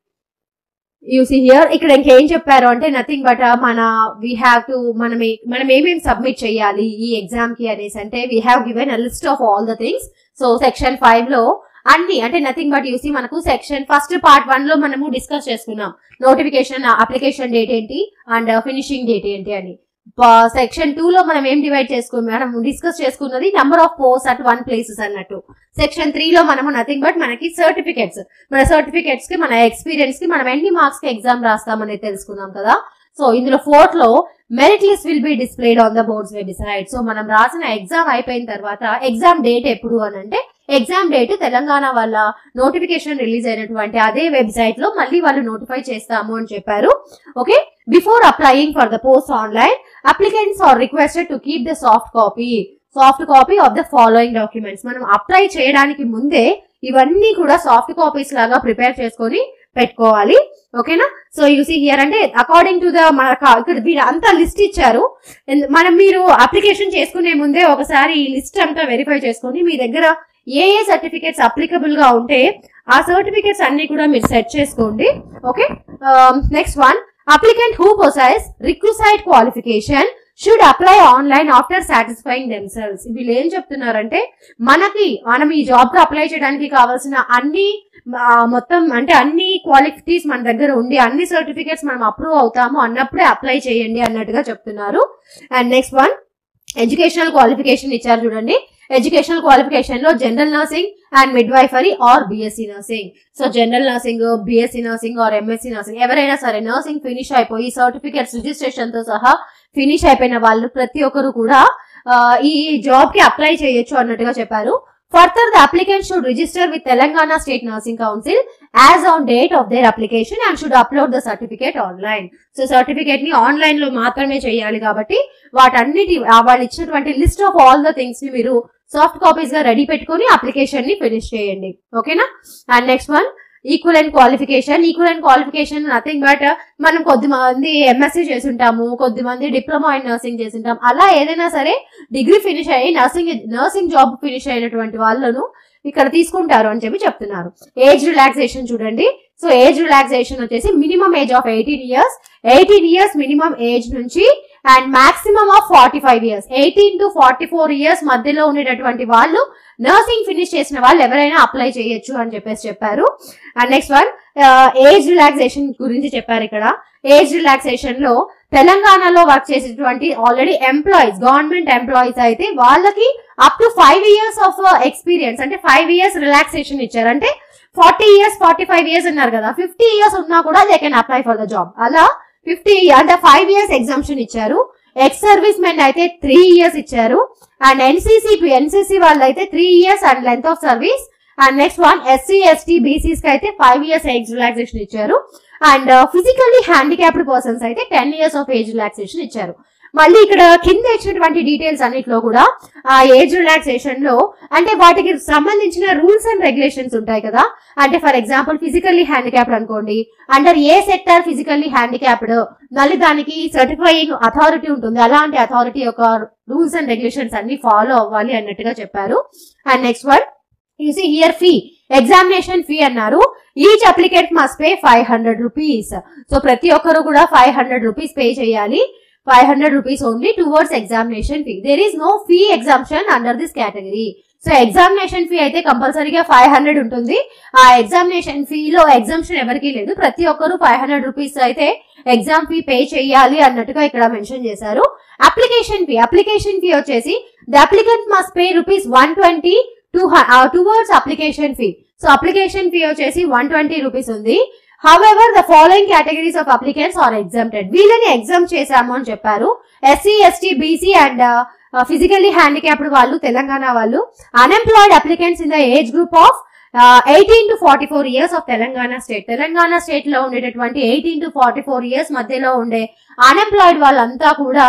you see here ఇక్కడ ఇంకేం చెప్పారు అంటే నథింగ్ బట్ మన వీ హ్యావ్ టు మనం ఏ- మనం ఏమేమి సబ్మిట్ చేయాలి ఈ ఎగ్జామ్ కి అనేసి అంటే we have given a list of all the things so section five లో అన్ని అంటే నథింగ్ బట్ యూసీ మనకు సెక్షన్ ఫస్ట్ పార్ట్ వన్ లో మనము డిస్కస్ చేసుకున్నాం నోటిఫికేషన్ అప్లికేషన్ డేట్ ఏంటి అండ్ ఫినిషింగ్ డేట్ ఏంటి అని సెక్షన్ టూ లో మనం ఏం డివైడ్ చేసుకున్నాం మనం డిస్కస్ చేసుకున్నది number of post at one places అన్నట్టు సెక్షన్ త్రీ లో మనము నథింగ్ బట్ మనకి సర్టిఫికెట్స్ మన సర్టిఫికెట్స్ కి మన ఎక్స్పీరియన్స్ కి మనం ఎన్ని మార్క్స్ కి ఎగ్జామ్ రాస్తామనేది తెలుసుకున్నాం కదా సో ఇందులో ఫోర్త్ లో merit list will be displayed on the boards website so మనం రాసిన ఎగ్జామ్ అయిపోయిన తర్వాత ఎగ్జామ్ డేట్ ఎప్పుడు అని అంటే ఎగ్జామ్ డేట్ తెలంగాణ వాళ్ళ నోటిఫికేషన్ రిలీజ్ అయినటువంటి అదే వెబ్సైట్ లో మళ్ళీ వాళ్ళు నోటిఫై చేస్తాము అని చెప్పారు okay before applying for the post online applicants are requested to keep the soft copy soft copy of the following documents మనం అప్లై చేయడానికి ముందే ఇవన్నీ కూడా సాఫ్ట్ కాపీస్ లాగా ప్రిపేర్ చేసుకొని పెట్టుకోవాలి ఓకేనా సో యూ సీ హియర్ అంటే అకార్డింగ్ టు ద మన కా- ఇక్కడ వీళ్ళు అంతా లిస్ట్ ఇచ్చారు ఎందు- మనం మీరు అప్లికేషన్ చేసుకునే ముందే ఒకసారి ఈ లిస్ట్ అంతా వెరిఫై చేసుకొని మీ దగ్గర ఏ ఏ సర్టిఫికేట్స్ అప్లికబుల్ గా ఉంటే ఆ సర్టిఫికేట్స్ అన్ని కూడా మీరు సెట్ చేసుకోండి okay next one applicant who possess requisite qualification should apply online after satisfying themselves వీళ్ళు ఏం చెప్తున్నారంటే మనకి మనం ఈ జాబ్ కి అప్లై చేయడానికి కావాల్సిన అన్ని ఆ, మొత్తం అంటే అన్ని క్వాలిఫిటీస్ మన దగ్గర ఉండి అన్ని సర్టిఫికేట్స్ మనం అప్రూవ్ అవుతాము అన్నప్పుడే అప్లై చేయండి అన్నట్టుగా చెప్తున్నారు and next one educational qualification ఇచ్చారు చూడండి ఎడ్యుకేషనల్ క్వాలిఫికేషన్ లో general nursing and midwifery or BSc nursing so general nursing BSc nursing or MSc nursing ఎవరైనా సరే నర్సింగ్ ఫినిష్ అయిపోయి సర్టిఫికేట్స్ రిజిస్ట్రేషన్ తో సహా ఫినిష్ అయిపోయిన వాళ్ళు ప్రతి ఒక్కరు కూడా ఆ, ఈ జాబ్ కి అప్లై చేయొచ్చు అన్నట్టుగా చెప్పారు further the applicant should register with Telangana state nursing council as on date of their application and should upload the certificate online so certificate ని ఆన్లైన్ లో మాత్రమే చేయాలి కాబట్టి వాటన్నిటి ఆ వాళ్ళు ఇచ్చినటువంటి list of all the things ని మీరు సాఫ్ట్ కాపీస్ గా రెడీ పెట్టుకొని అప్లికేషన్ ని ఫినిష్ చేయండి ఓకేనా and next one equal and qualification equal and qualification nothing but మనం కొద్ది మంది ఎంఎస్సీ చేసి ఉంటాము కొద్ది మంది డిప్లొమా ఇన్ నర్సింగ్ చేసి ఉంటాం అలా ఏదైనా సరే డిగ్రీ ఫినిష్ అయ్యి నర్సింగ్ నర్సింగ్ జాబ్ ఫినిష్ అయినటువంటి వాళ్ళను ఇక్కడ తీసుకుంటారు అని చెప్పి చెప్తున్నారు ఏజ్ రిలాక్సేషన్ చూడండి సో ఏజ్ రిలాక్సేషన్ వచ్చేసి minimum age of eighteen years eighteen years minimum age నుంచి and maximum of forty five years eighteen to forty four years మధ్యలో ఉండేటటువంటి వాళ్ళు నర్సింగ్ ఫినిష్ చేసిన వాళ్ళు ఎవరైనా అప్లై చేయొచ్చు అని చెప్పేసి చెప్పారు and next one age relaxation గురించి చెప్పారు ఇక్కడ ఏజ్ రిలాక్సేషన్ లో తెలంగాణలో వర్క్ చేసేటువంటి ఆల్రెడీ ఎంప్లాయీస్ గవర్నమెంట్ ఎంప్లాయీస్ అయితే వాళ్ళకి up to five years of experience అంటే ఫైవ్ ఇయర్స్ రిలాక్సేషన్ ఇచ్చారు అంటే forty years forty five years ఉన్నారు కదా ఫిఫ్టీ ఇయర్స్ ఉన్నా కూడా they can apply for the job అలా ఫిఫ్టీ అంటే ఫైవ్ ఇయర్స్ ఎగ్జామ్షన్ ఇచ్చారు ఎక్స్ సర్వీస్ మెన్ అయితే త్రీ ఇయర్స్ ఇచ్చారు అండ్ ఎన్సీసీ ఎన్సీసీ వాళ్ళు అయితే three years and length of service and next one SC ST BCs కి అయితే ఫైవ్ ఇయర్స్ ఏజ్ రిలాక్సేషన్ ఇచ్చారు అండ్ ఫిజికల్లీ హ్యాండిక్యాప్డ్ పర్సన్స్ అయితే ten years of age relaxation ఇచ్చారు మళ్ళీ ఇక్కడ కింద ఇచ్చినటువంటి డీటెయిల్స్ అన్నిట్లో కూడా ఆ ఏజ్ రిలాక్సేషన్ లో అంటే వాటికి సంబంధించిన రూల్స్ అండ్ రెగ్యులేషన్స్ ఉంటాయి కదా అంటే ఫర్ ఎగ్జాంపుల్ ఫిజికల్లీ హ్యాండిక్యాప్డ్ అనుకోండి under a sector physically handicapped మళ్ళీ దానికి సర్టిఫైయింగ్ అథారిటీ ఉంటుంది అలాంటి అథారిటీ యొక్క రూల్స్ అండ్ రెగ్యులేషన్స్ అన్ని ఫాలో అవ్వాలి అన్నట్టుగా చెప్పారు and next one you see here fee examination fee అన్నారు each applicant must pay five hundred rupees so ప్రతి ఒక్కరు కూడా ఫైవ్ హండ్రెడ్ రూపీస్ పే చేయాలి five hundred rupees only towards examination fee there is no fee exemption under this category so examination fee అయితే కంపల్సరీగా ఫైవ్ హండ్రెడ్ ఉంటుంది ఆ ఎగ్జామినేషన్ ఫీలో ఎగ్జామ్షన్ ఎవరికీ లేదు ప్రతి ఒక్కరు ఫైవ్ హండ్రెడ్ రూపీస్ అయితే ఎగ్జామ్ ఫీ పే చేయాలి అన్నట్టుగా ఇక్కడ మెన్షన్ చేశారు అప్లికేషన్ ఫీ అప్లికేషన్ ఫీ వచ్చేసి the applicant must pay rupees one twenty two towards application fee so application fee వచ్చేసి వన్ ట్వంటీ రూపీస్ ఉంది however the following categories of applicants are exempted వీళ్ళని ఎగ్జామ్ చేశాము అని చెప్పారు SC ST BC and physically handicapped వాళ్ళు తెలంగాణ వాళ్ళు unemployed applicants in the age group of eighteen to forty four years of Telangana state Telangana state లో ఉండేటటువంటి eighteen to forty four years మధ్యలో ఉండే అన్ఎంప్లాయిడ్ వాళ్ళంతా కూడా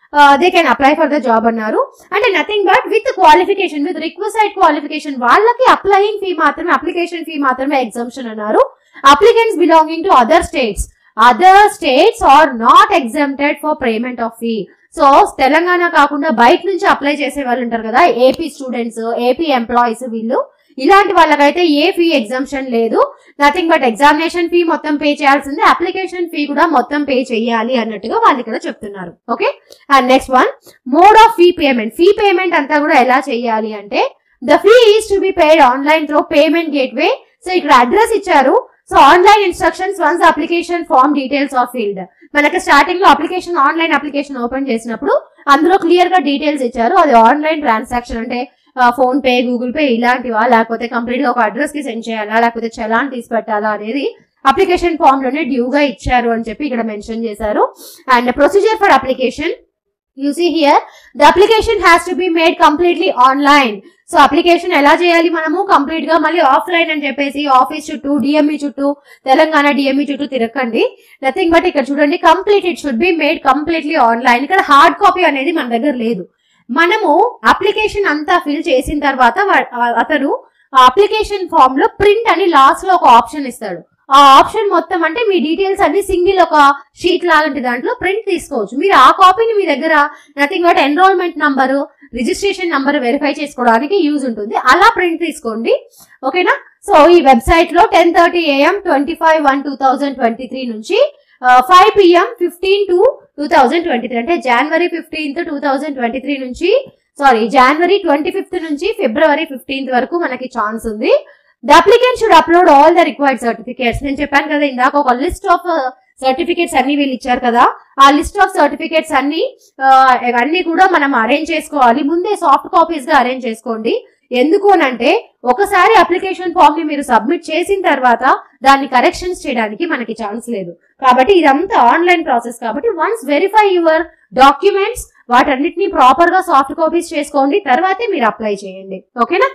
they can apply for the job అన్నారు అంటే nothing but with qualification with requisite qualification వాళ్ళకి అప్లయింగ్ ఫీ మాత్రమే అప్లికేషన్ ఫీ మాత్రమే ఎగ్జామ్షన్ అన్నారు applicants belonging to other states other states are not exempted for payment of fee so Telangana కాకుండా బయట నుంచి అప్లై చేసే వాళ్ళు ఉంటారు కదా ఏపీ స్టూడెంట్స్ ఏపీ ఎంప్లాయీస్ వీళ్ళు ఇలాంటి వాళ్ళకైతే ఏ ఫీ ఎగ్జామ్షన్ లేదు నథింగ్ బట్ ఎగ్జామినేషన్ ఫీ మొత్తం పే చేయాల్సిందే అప్లికేషన్ ఫీ కూడా మొత్తం పే చేయాలి అన్నట్టుగా వాళ్ళు ఇక్కడ చెప్తున్నారు okay and next one mode of fee payment fee payment అంతా కూడా ఎలా చేయాలి అంటే the fee is to be paid online through payment gateway so ఇక్కడ అడ్రస్ ఇచ్చారు so online instructions once application form details of field మనకి స్టార్టింగ్ లో అప్లికేషన్ ఆన్లైన్ అప్లికేషన్ ఓపెన్ చేసినప్పుడు అందులో క్లియర్ గా డీటెయిల్స్ ఇచ్చారు అది ఆన్లైన్ ట్రాన్సాక్షన్ అంటే ఫోన్ పే గూగుల్ పే ఇలాంటివా లేకపోతే కంప్లీట్ గా ఒక అడ్రస్ కి సెండ్ చేయాలా లేకపోతే చలాన్ తీసి పెట్టాలా అనేది అప్లికేషన్ ఫామ్ లోనే డ్యూగా ఇచ్చారు అని చెప్పి ఇక్కడ మెన్షన్ చేశారు and procedure for application you see here the application has to be made completely online so application ఎలా చేయాలి మనము కంప్లీట్ గా మళ్ళీ ఆఫ్లైన్ అని చెప్పేసి ఆఫీస్ చుట్టూ డిఎంఈ చుట్టూ తెలంగాణ డిఎంఈ చుట్టూ తిరగండి నథింగ్ బట్ ఇక్కడ చూడండి complete it should be made completely online ఇక్కడ హార్డ్ కాపీ అనేది మన దగ్గర లేదు మనము అప్లికేషన్ అంతా ఫిల్ చేసిన తర్వాత వా- ఆ- అతను ఆ అప్లికేషన్ ఫామ్ లో ప్రింట్ అని లాస్ట్ లో ఒక ఆప్షన్ ఇస్తాడు ఆ ఆప్షన్ మొత్తం అంటే మీ డీటెయిల్స్ అన్ని సింగిల్ ఒక షీట్ లాంటి దాంట్లో ప్రింట్ తీసుకోవచ్చు మీరు ఆ కాపీని మీ దగ్గర nothing but enrolment number registration number verify చేసుకోవడానికి యూజ్ ఉంటుంది అలా ప్రింట్ తీసుకోండి ఓకేనా సో ఈ వెబ్సైట్ లో ten thirty AM twenty five one two thousand twenty three నుంచి five PM fifteen two two thousand twenty three అంటే జనవరి fifteenth two thousand twenty three నుంచి సారీ జనవరి ట్వంటీ ఫిఫ్త్ నుంచి ఫిబ్రవరి ఫిఫ్టీన్త్ వరకు మనకి ఛాన్స్ ఉంది the applicant should upload all the required certificates నేను చెప్పాను కదా ఇందాక ఒక లిస్ట్ ఆఫ్ సర్టిఫికేట్స్ అన్ని వీళ్ళు ఇచ్చారు కదా ఆ లిస్ట్ ఆఫ్ సర్టిఫికేట్స్ అన్ని ఆ, అన్ని కూడా మనం అరేంజ్ చేసుకోవాలి ముందే సాఫ్ట్ కాపీస్ గా అరేంజ్ చేసుకోండి ఎందుకు అని అంటే ఒకసారి అప్లికేషన్ ఫామ్ ని మీరు సబ్మిట్ చేసిన తర్వాత దాన్ని కరెక్షన్స్ చేయడానికి మనకి ఛాన్స్ లేదు కాబట్టి ఇదంతా ఆన్లైన్ ప్రాసెస్ కాబట్టి వన్స్ వెరిఫై యువర్ డాక్యుమెంట్స్ వాటన్నిటిని ప్రాపర్ గా సాఫ్ట్ కాపీస్ చేసుకోండి తర్వాతే మీరు అప్లై చేయండి ఓకేనా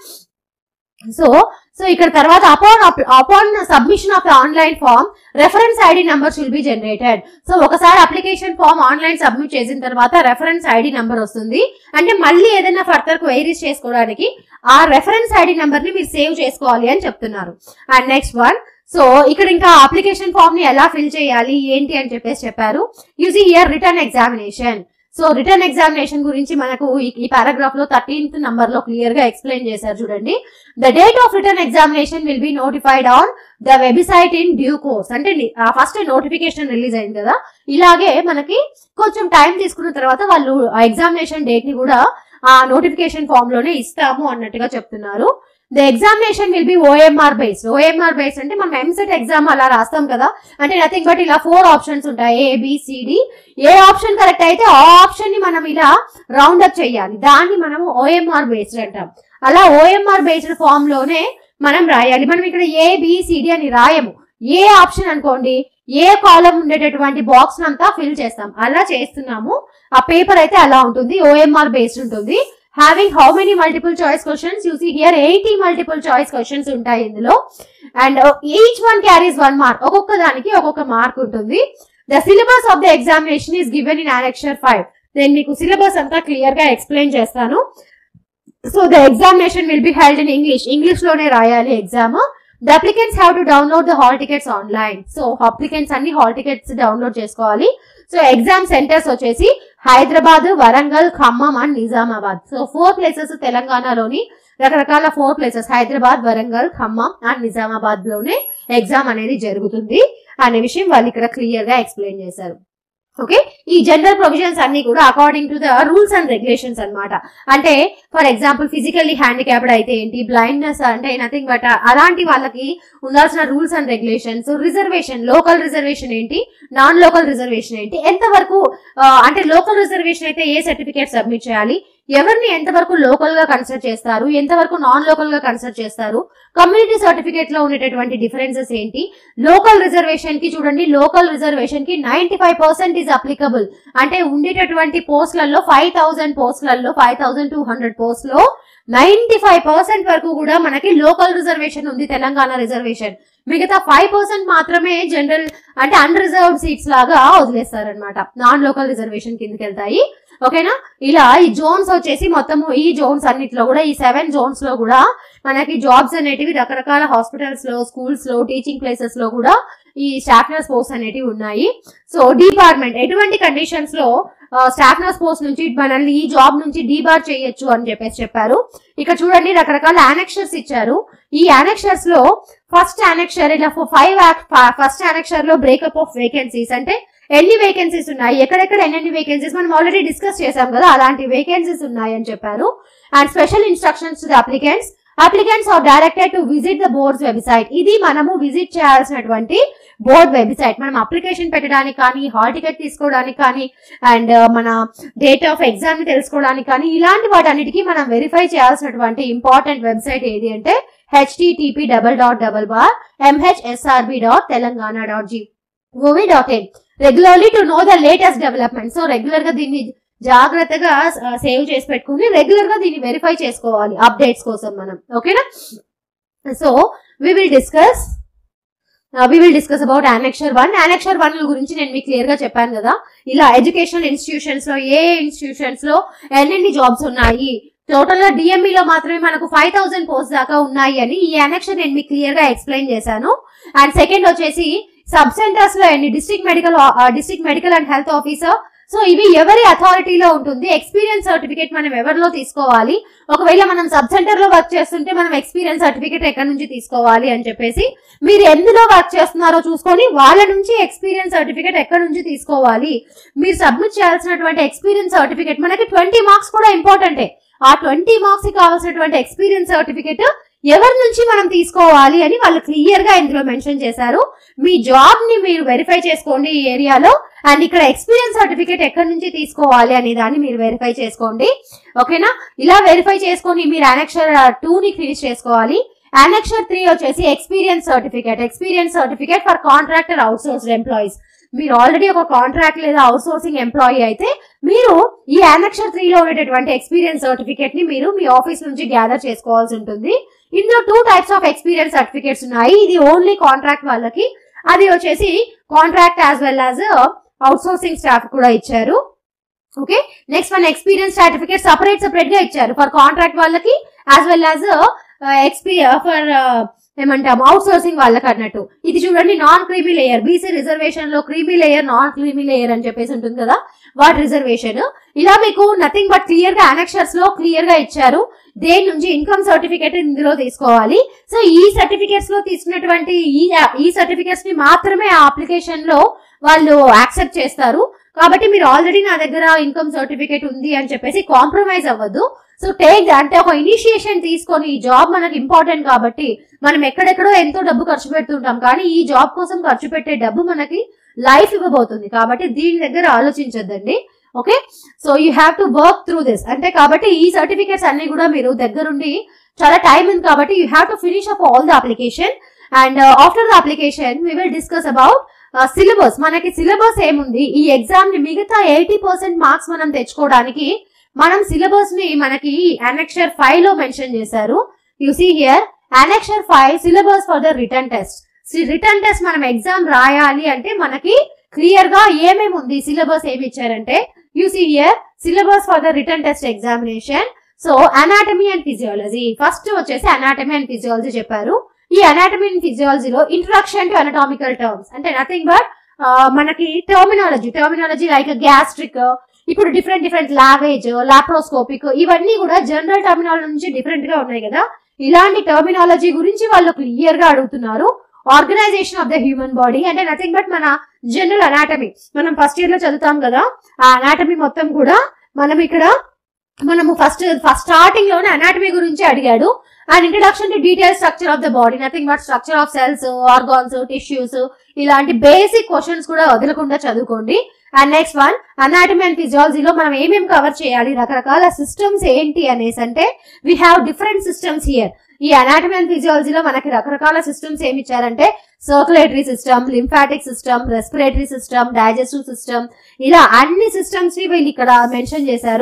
సో సో ఇక్కడ తర్వాత upon upon submission of the online form reference ID number should be generated so ఒకసారి అప్లికేషన్ ఫామ్ ఆన్లైన్ సబ్మిట్ చేసిన తర్వాత రెఫరెన్స్ ఐడి నంబర్ వస్తుంది అంటే మళ్ళీ ఏదైనా ఫర్దర్ క్వైరీస్ చేసుకోవడానికి ఆ రెఫరెన్స్ ఐడి నంబర్ ని మీరు సేవ్ చేసుకోవాలి అని చెప్తున్నారు అండ్ నెక్స్ట్ వన్ సో ఇక్కడ ఇంకా అప్లికేషన్ ఫామ్ ని ఎలా ఫిల్ చేయాలి ఏంటి అని చెప్పేసి చెప్పారు using year written examination so written examination గురించి మనకు ఈ- ఈ పారాగ్రాఫ్ లో థర్టీన్త్ నంబర్ లో క్లియర్ గా ఎక్స్ప్లెయిన్ చేశారు చూడండి the date of written examination will be notified on the website in due course అంటే ఫస్ట్ నోటిఫికేషన్ రిలీజ్ అయింది కదా ఇలాగే మనకి కొంచెం టైం తీసుకున్న తర్వాత వాళ్ళు ఆ ఎగ్జామినేషన్ డేట్ ని కూడా ఆ నోటిఫికేషన్ ఫామ్ లోనే ఇస్తాము అన్నట్టుగా చెప్తున్నారు the examination will be OMR based OMR based అంటే మనం ఎంసెట్ ఎగ్జామ్ అలా రాస్తాం కదా అంటే నథింగ్ బట్ ఇలా ఫోర్ ఆప్షన్స్ ఉంటాయి A B C D A option correct అయితే ఆ ఆప్షన్ ని మనం ఇలా రౌండ్ అప్ చేయాలి దాన్ని మనము ఓఎంఆర్ బేస్డ్ అంటాం అలా ఓఎంఆర్ బేస్డ్ ఫామ్ లోనే మనం రాయాలి మనం ఇక్కడ ఏ బిసిడి అని రాయము ఏ ఆప్షన్ అనుకోండి ఏ కాలం ఉండేటటువంటి బాక్స్ అంతా ఫిల్ చేస్తాం అలా చేస్తున్నాము ఆ పేపర్ అయితే అలా ఉంటుంది ఓఎంఆర్ బేస్డ్ ఉంటుంది having how many multiple choice questions you see here eighty multiple choice questions ఉంటాయి ఇందులో and each one carries one mark ఒక్కొక్క దానికి ఒక్కొక్క మార్క్ ఉంటుంది the syllabus of the examination is given in annexure five నేను మీకు సిలబస్ అంతా క్లియర్ గా ఎక్స్ప్లెయిన్ చేస్తాను so the examination will be held in English English లోనే రాయాలి exam the applicants have to download the hall tickets online so applicants అన్ని హాల్ టికెట్స్ డౌన్లోడ్ చేసుకోవాలి సో ఎగ్జామ్ సెంటర్స్ వచ్చేసి Hyderabad Warangal Khammam and Nizamabad so four places తెలంగాణలోని రకరకాల four places Hyderabad Warangal Khammam and Nizamabad లోనే ఎగ్జామ్ అనేది జరుగుతుంది అనే విషయం వాళ్ళు ఇక్కడ క్లియర్ గా ఎక్స్ప్లెయిన్ చేశారు ఓకే ఈ జనరల్ ప్రొవిజన్స్ అన్ని కూడా according to the rules and regulations అన్నమాట అంటే ఫర్ ఎగ్జాంపుల్ ఫిజికల్లీ హ్యాండిక్యాప్డ్ అయితే ఏంటి బ్లైండ్నెస్ అంటే నథింగ్ బట్ అలాంటి వాళ్ళకి ఉండాల్సిన rules and regulations reservation local reservation ఏంటి నాన్ లోకల్ రిజర్వేషన్ ఏంటి ఎంతవరకు ఆ, అంటే లోకల్ రిజర్వేషన్ అయితే ఏ సర్టిఫికేట్ సబ్మిట్ చేయాలి ఎవరిని ఎంతవరకు లోకల్ గా కన్సిడర్ చేస్తారు ఎంతవరకు నాన్ లోకల్ గా కన్సిడర్ చేస్తారు కమ్యూనిటీ సర్టిఫికేట్ లో ఉండేటటువంటి డిఫరెన్సెస్ ఏంటి లోకల్ రిజర్వేషన్ కి చూడండి లోకల్ రిజర్వేషన్ కి ninety five percent is applicable అంటే ఉండేటటువంటి పోస్టులలో ఫైవ్ థౌసండ్ పోస్టులలో five thousand two hundred post లో నైన్టీ ఫైవ్ పర్సెంట్ వరకు కూడా మనకి లోకల్ రిజర్వేషన్ ఉంది తెలంగాణ రిజర్వేషన్ మిగతా ఫైవ్ పర్సెంట్ మాత్రమే జనరల్ అంటే అన్రిజర్వ్డ్ సీట్స్ లాగా వదిలేస్తారనమాట నాన్ లోకల్ రిజర్వేషన్ కిందకి వెళ్తాయి ఓకేనా ఇలా ఈ జోన్స్ వచ్చేసి మొత్తము ఈ జోన్స్ అన్నిట్లో కూడా ఈ సెవెన్ జోన్స్ లో కూడా మనకి జాబ్స్ అనేటివి రకరకాల హాస్పిటల్స్ లో స్కూల్స్ లో టీచింగ్ ప్లేసెస్ లో కూడా ఈ స్టాఫ్ నర్స్ పోస్ట్ అనేటివి ఉన్నాయి సో డిపార్ట్మెంట్ ఎటువంటి కండిషన్స్ లో స్టాఫ్ నర్స్ పోస్ట్ నుంచి మనల్ని ఈ జాబ్ నుంచి డీబార్ చేయొచ్చు అని చెప్పేసి చెప్పారు ఇక్కడ చూడండి రకరకాల యానెక్షర్స్ ఇచ్చారు ఈ యానెక్షర్స్ లో ఫస్ట్ యానెక్షర్ ఇలా ఫైవ్ ఫస్ట్ యానెక్షర్ లో బ్రేకప్ ఆఫ్ వేకెన్సీస్ అంటే ఎన్ని వేకెన్సీస్ ఉన్నాయి ఎక్కడెక్కడ ఎన్ని వేకెన్సీస్ మనం ఆల్రెడీ డిస్కస్ చేసాం కదా అలాంటి వేకెన్సీస్ ఉన్నాయి అని చెప్పారు and special instructions to the applicants applicants are directed to visit the boards website ఇది మనము విజిట్ చేయాల్సినటువంటి బోర్డ్ వెబ్సైట్ మనం అప్లికేషన్ పెట్టడానికి కానీ హాల్ టికెట్ తీసుకోవడానికి కానీ అండ్ మన డేట్ ఆఫ్ ఎగ్జామ్ ని తెలుసుకోవడానికి కానీ ఇలాంటి వాటన్నిటికీ మనం వెరిఫై చేయాల్సినటువంటి ఇంపార్టెంట్ వెబ్సైట్ ఏది అంటే HTTP double dot double bar MHSRB dot Telangana dot G O V dot in regularly to know the latest development so regular గా దీన్ని జాగ్రత్తగా సేవ్ చేసి పెట్టుకుని రెగ్యులర్ గా దీన్ని వెరిఫై చేసుకోవాలి అప్డేట్స్ కోసం మనం ఓకేనా so we will discuss we will discuss about annexure one annexure one గురించి నేను మీకు క్లియర్ గా చెప్పాను కదా ఇలా ఎడ్యుకేషనల్ ఇన్స్టిట్యూషన్స్ లో ఏ ఇన్స్టిట్యూషన్స్ లో ఎన్నెన్ని జాబ్స్ ఉన్నాయి టోటల్ గా డిఎంఈ లో మాత్రమే మనకు ఫైవ్ థౌసండ్ పోస్ట్ దాకా ఉన్నాయి అని ఈ యానెక్షన్ నేను మీకు క్లియర్ గా ఎక్స్ప్లెయిన్ చేశాను అండ్ సెకండ్ వచ్చేసి సబ్ సెంటర్స్ లో ఎన్ని district medical district medical and health officer so ఇవి ఎవరి అథారిటీలో ఉంటుంది ఎక్స్పీరియన్స్ సర్టిఫికేట్ మనం ఎవరిలో తీసుకోవాలి ఒకవేళ మనం సబ్ సెంటర్ లో వర్క్ చేస్తుంటే మనం ఎక్స్పీరియన్స్ సర్టిఫికేట్ ఎక్కడి నుంచి తీసుకోవాలి అని చెప్పేసి మీరు ఎందులో వర్క్ చేస్తున్నారో చూసుకొని వాళ్ళ నుంచి ఎక్స్పీరియన్స్ సర్టిఫికేట్ ఎక్కడి నుంచి తీసుకోవాలి మీరు సబ్మిట్ చేయాల్సినటువంటి ఎక్స్పీరియన్స్ సర్టిఫికేట్ మనకి ట్వంటీ మార్క్స్ కూడా ఇంపార్టెంటే ఆ ట్వంటీ మార్క్స్ కి కావాల్సినటువంటి ఎక్స్పీరియన్స్ సర్టిఫికేట్ ఎవరి నుంచి మనం తీసుకోవాలి అని వాళ్ళు క్లియర్ గా ఇందులో మెన్షన్ చేశారు మీ జాబ్ ని మీరు వెరిఫై చేసుకోండి ఈ ఏరియాలో అండ్ ఇక్కడ ఎక్స్పీరియన్స్ సర్టిఫికేట్ ఎక్కడి నుంచి తీసుకోవాలి అనే దాన్ని మీరు వెరిఫై చేసుకోండి ఓకేనా ఇలా వెరిఫై చేసుకొని మీరు అనక్షర్ టూ ని ఫినిష్ చేసుకోవాలి అనక్షర్ త్రీ వచ్చేసి experience certificate experience certificate for contractor outsourced employees మీరు ఆల్రెడీ ఒక కాంట్రాక్ట్ లేదా అవుట్ సోర్సింగ్ ఎంప్లాయీ అయితే మీరు ఈ అనక్షర్ త్రీలో ఉండేటటువంటి ఎక్స్పీరియన్స్ సర్టిఫికేట్ ని మీరు మీ ఆఫీస్ నుంచి గ్యాదర్ చేసుకోవాల్సి ఉంటుంది ఇందులో two types of experience certificates ఉన్నాయి ఇది ఓన్లీ కాంట్రాక్ట్ వాళ్ళకి అది వచ్చేసి contract as well as outsourcing staff కూడా ఇచ్చారు okay next one experience certificate separate separate గా ఇచ్చారు ఫర్ కాంట్రాక్ట్ వాళ్ళకి యాజ్ వెల్ యాజ్ ఎక్స్పీ ఫర్ ఏమంటాం అవుట్ సోర్సింగ్ వాళ్ళకి అన్నట్టు ఇది చూడండి non creamy layer BC reservation లో creamy layer non creamy layer అని చెప్పేసి ఉంటుంది కదా వాటి రిజర్వేషన్ ఇలా మీకు నథింగ్ బట్ క్లియర్ గా అనక్షర్స్ లో క్లియర్ గా ఇచ్చారు దేని నుంచి ఇన్కమ్ సర్టిఫికేట్ ఇందులో తీసుకోవాలి సో ఈ సర్టిఫికేట్స్ లో తీసుకున్నటువంటి ఈ ఈ సర్టిఫికేట్స్ ని మాత్రమే ఆ అప్లికేషన్ లో వాళ్ళు యాక్సెప్ట్ చేస్తారు కాబట్టి మీరు ఆల్రెడీ నా దగ్గర ఇన్కమ్ సర్టిఫికేట్ ఉంది అని చెప్పేసి కాంప్రమైజ్ అవ్వద్దు సో టేక్ అంటే ఒక ఇనిషియేషన్ తీసుకొని ఈ జాబ్ మనకి ఇంపార్టెంట్ కాబట్టి మనం ఎక్కడెక్కడో ఎంతో డబ్బు ఖర్చు పెడుతుంటాం కానీ ఈ జాబ్ కోసం ఖర్చు పెట్టే డబ్బు మనకి లైఫ్ ఇవ్వబోతుంది కాబట్టి దీని దగ్గర ఆలోచించొద్దండి okay so you have to work through this అంటే కాబట్టి ఈ సర్టిఫికేట్స్ అన్ని కూడా మీరు దగ్గరుండి చాలా టైం ఉంది కాబట్టి you have to finish up all the application and after the application we will discuss about syllabus మనకి సిలబస్ ఏముంది ఈ ఎగ్జామ్ ని మిగతా ఎయిటీ పర్సెంట్ మార్క్స్ మనం తెచ్చుకోవడానికి మనం సిలబస్ ని మనకి అనెక్షర్ ఫైవ్ లో మెన్షన్ చేశారు you see here annexure five syllabus for the written test written test మనం ఎగ్జామ్ రాయాలి అంటే మనకి క్లియర్ గా ఏమేమి ఉంది సిలబస్ ఏమి ఇచ్చారంటే you see here syllabus for the written test examination so anatomy and physiology first వచ్చేసి అనాటమీ అండ్ ఫిజియాలజీ చెప్పారు ఈ అనాటమీ అండ్ ఫిజియాలజీలో ఇంట్రడక్షన్ టు అనటామికల్ టర్మ్స్ అంటే నథింగ్ బట్ మనకి టర్మినాలజీ టర్మినాలజీ లైక్ గ్యాస్ట్రిక్ ఇప్పుడు డిఫరెంట్ డిఫరెంట్ లావేజ్ లాప్రోస్కోపిక్ ఇవన్నీ కూడా జనరల్ టర్మినాలజీ నుంచి డిఫరెంట్ గా ఉన్నాయి కదా ఇలాంటి టర్మినాలజీ గురించి వాళ్ళు క్లియర్ గా అడుగుతున్నారు organisation of the human body అంటే నథింగ్ బట్ మన జనరల్ అనాటమీ మనం ఫస్ట్ ఇయర్ లో చదువుతాం కదా ఆ అనాటమీ మొత్తం కూడా మనం ఇక్కడ మనము ఫస్ట్ ఫస్ట్ స్టార్టింగ్ లోనే అనాటమీ గురించి అడిగాడు and introduction to detail structure of the body nothing but structure of cells organs tissues ఇలాంటి బేసిక్ క్వశ్చన్స్ కూడా వదలకుండా చదువుకోండి and next one anatomy and ఫిజియాలజీలో మనం ఏమేమి కవర్ చేయాలి రకరకాల సిస్టమ్స్ ఏంటి అనేసి అంటే we have different systems here ఈ అనాటమీ అండ్ ఫిజియాలజీలో మనకి రకరకాల సిస్టమ్స్ ఏమి ఇచ్చారంటే circulatory system lymphatic system respiratory system digestive system ఇలా అన్ని సిస్టమ్స్ ని వీళ్ళు ఇక్కడ మెన్షన్ చేశారు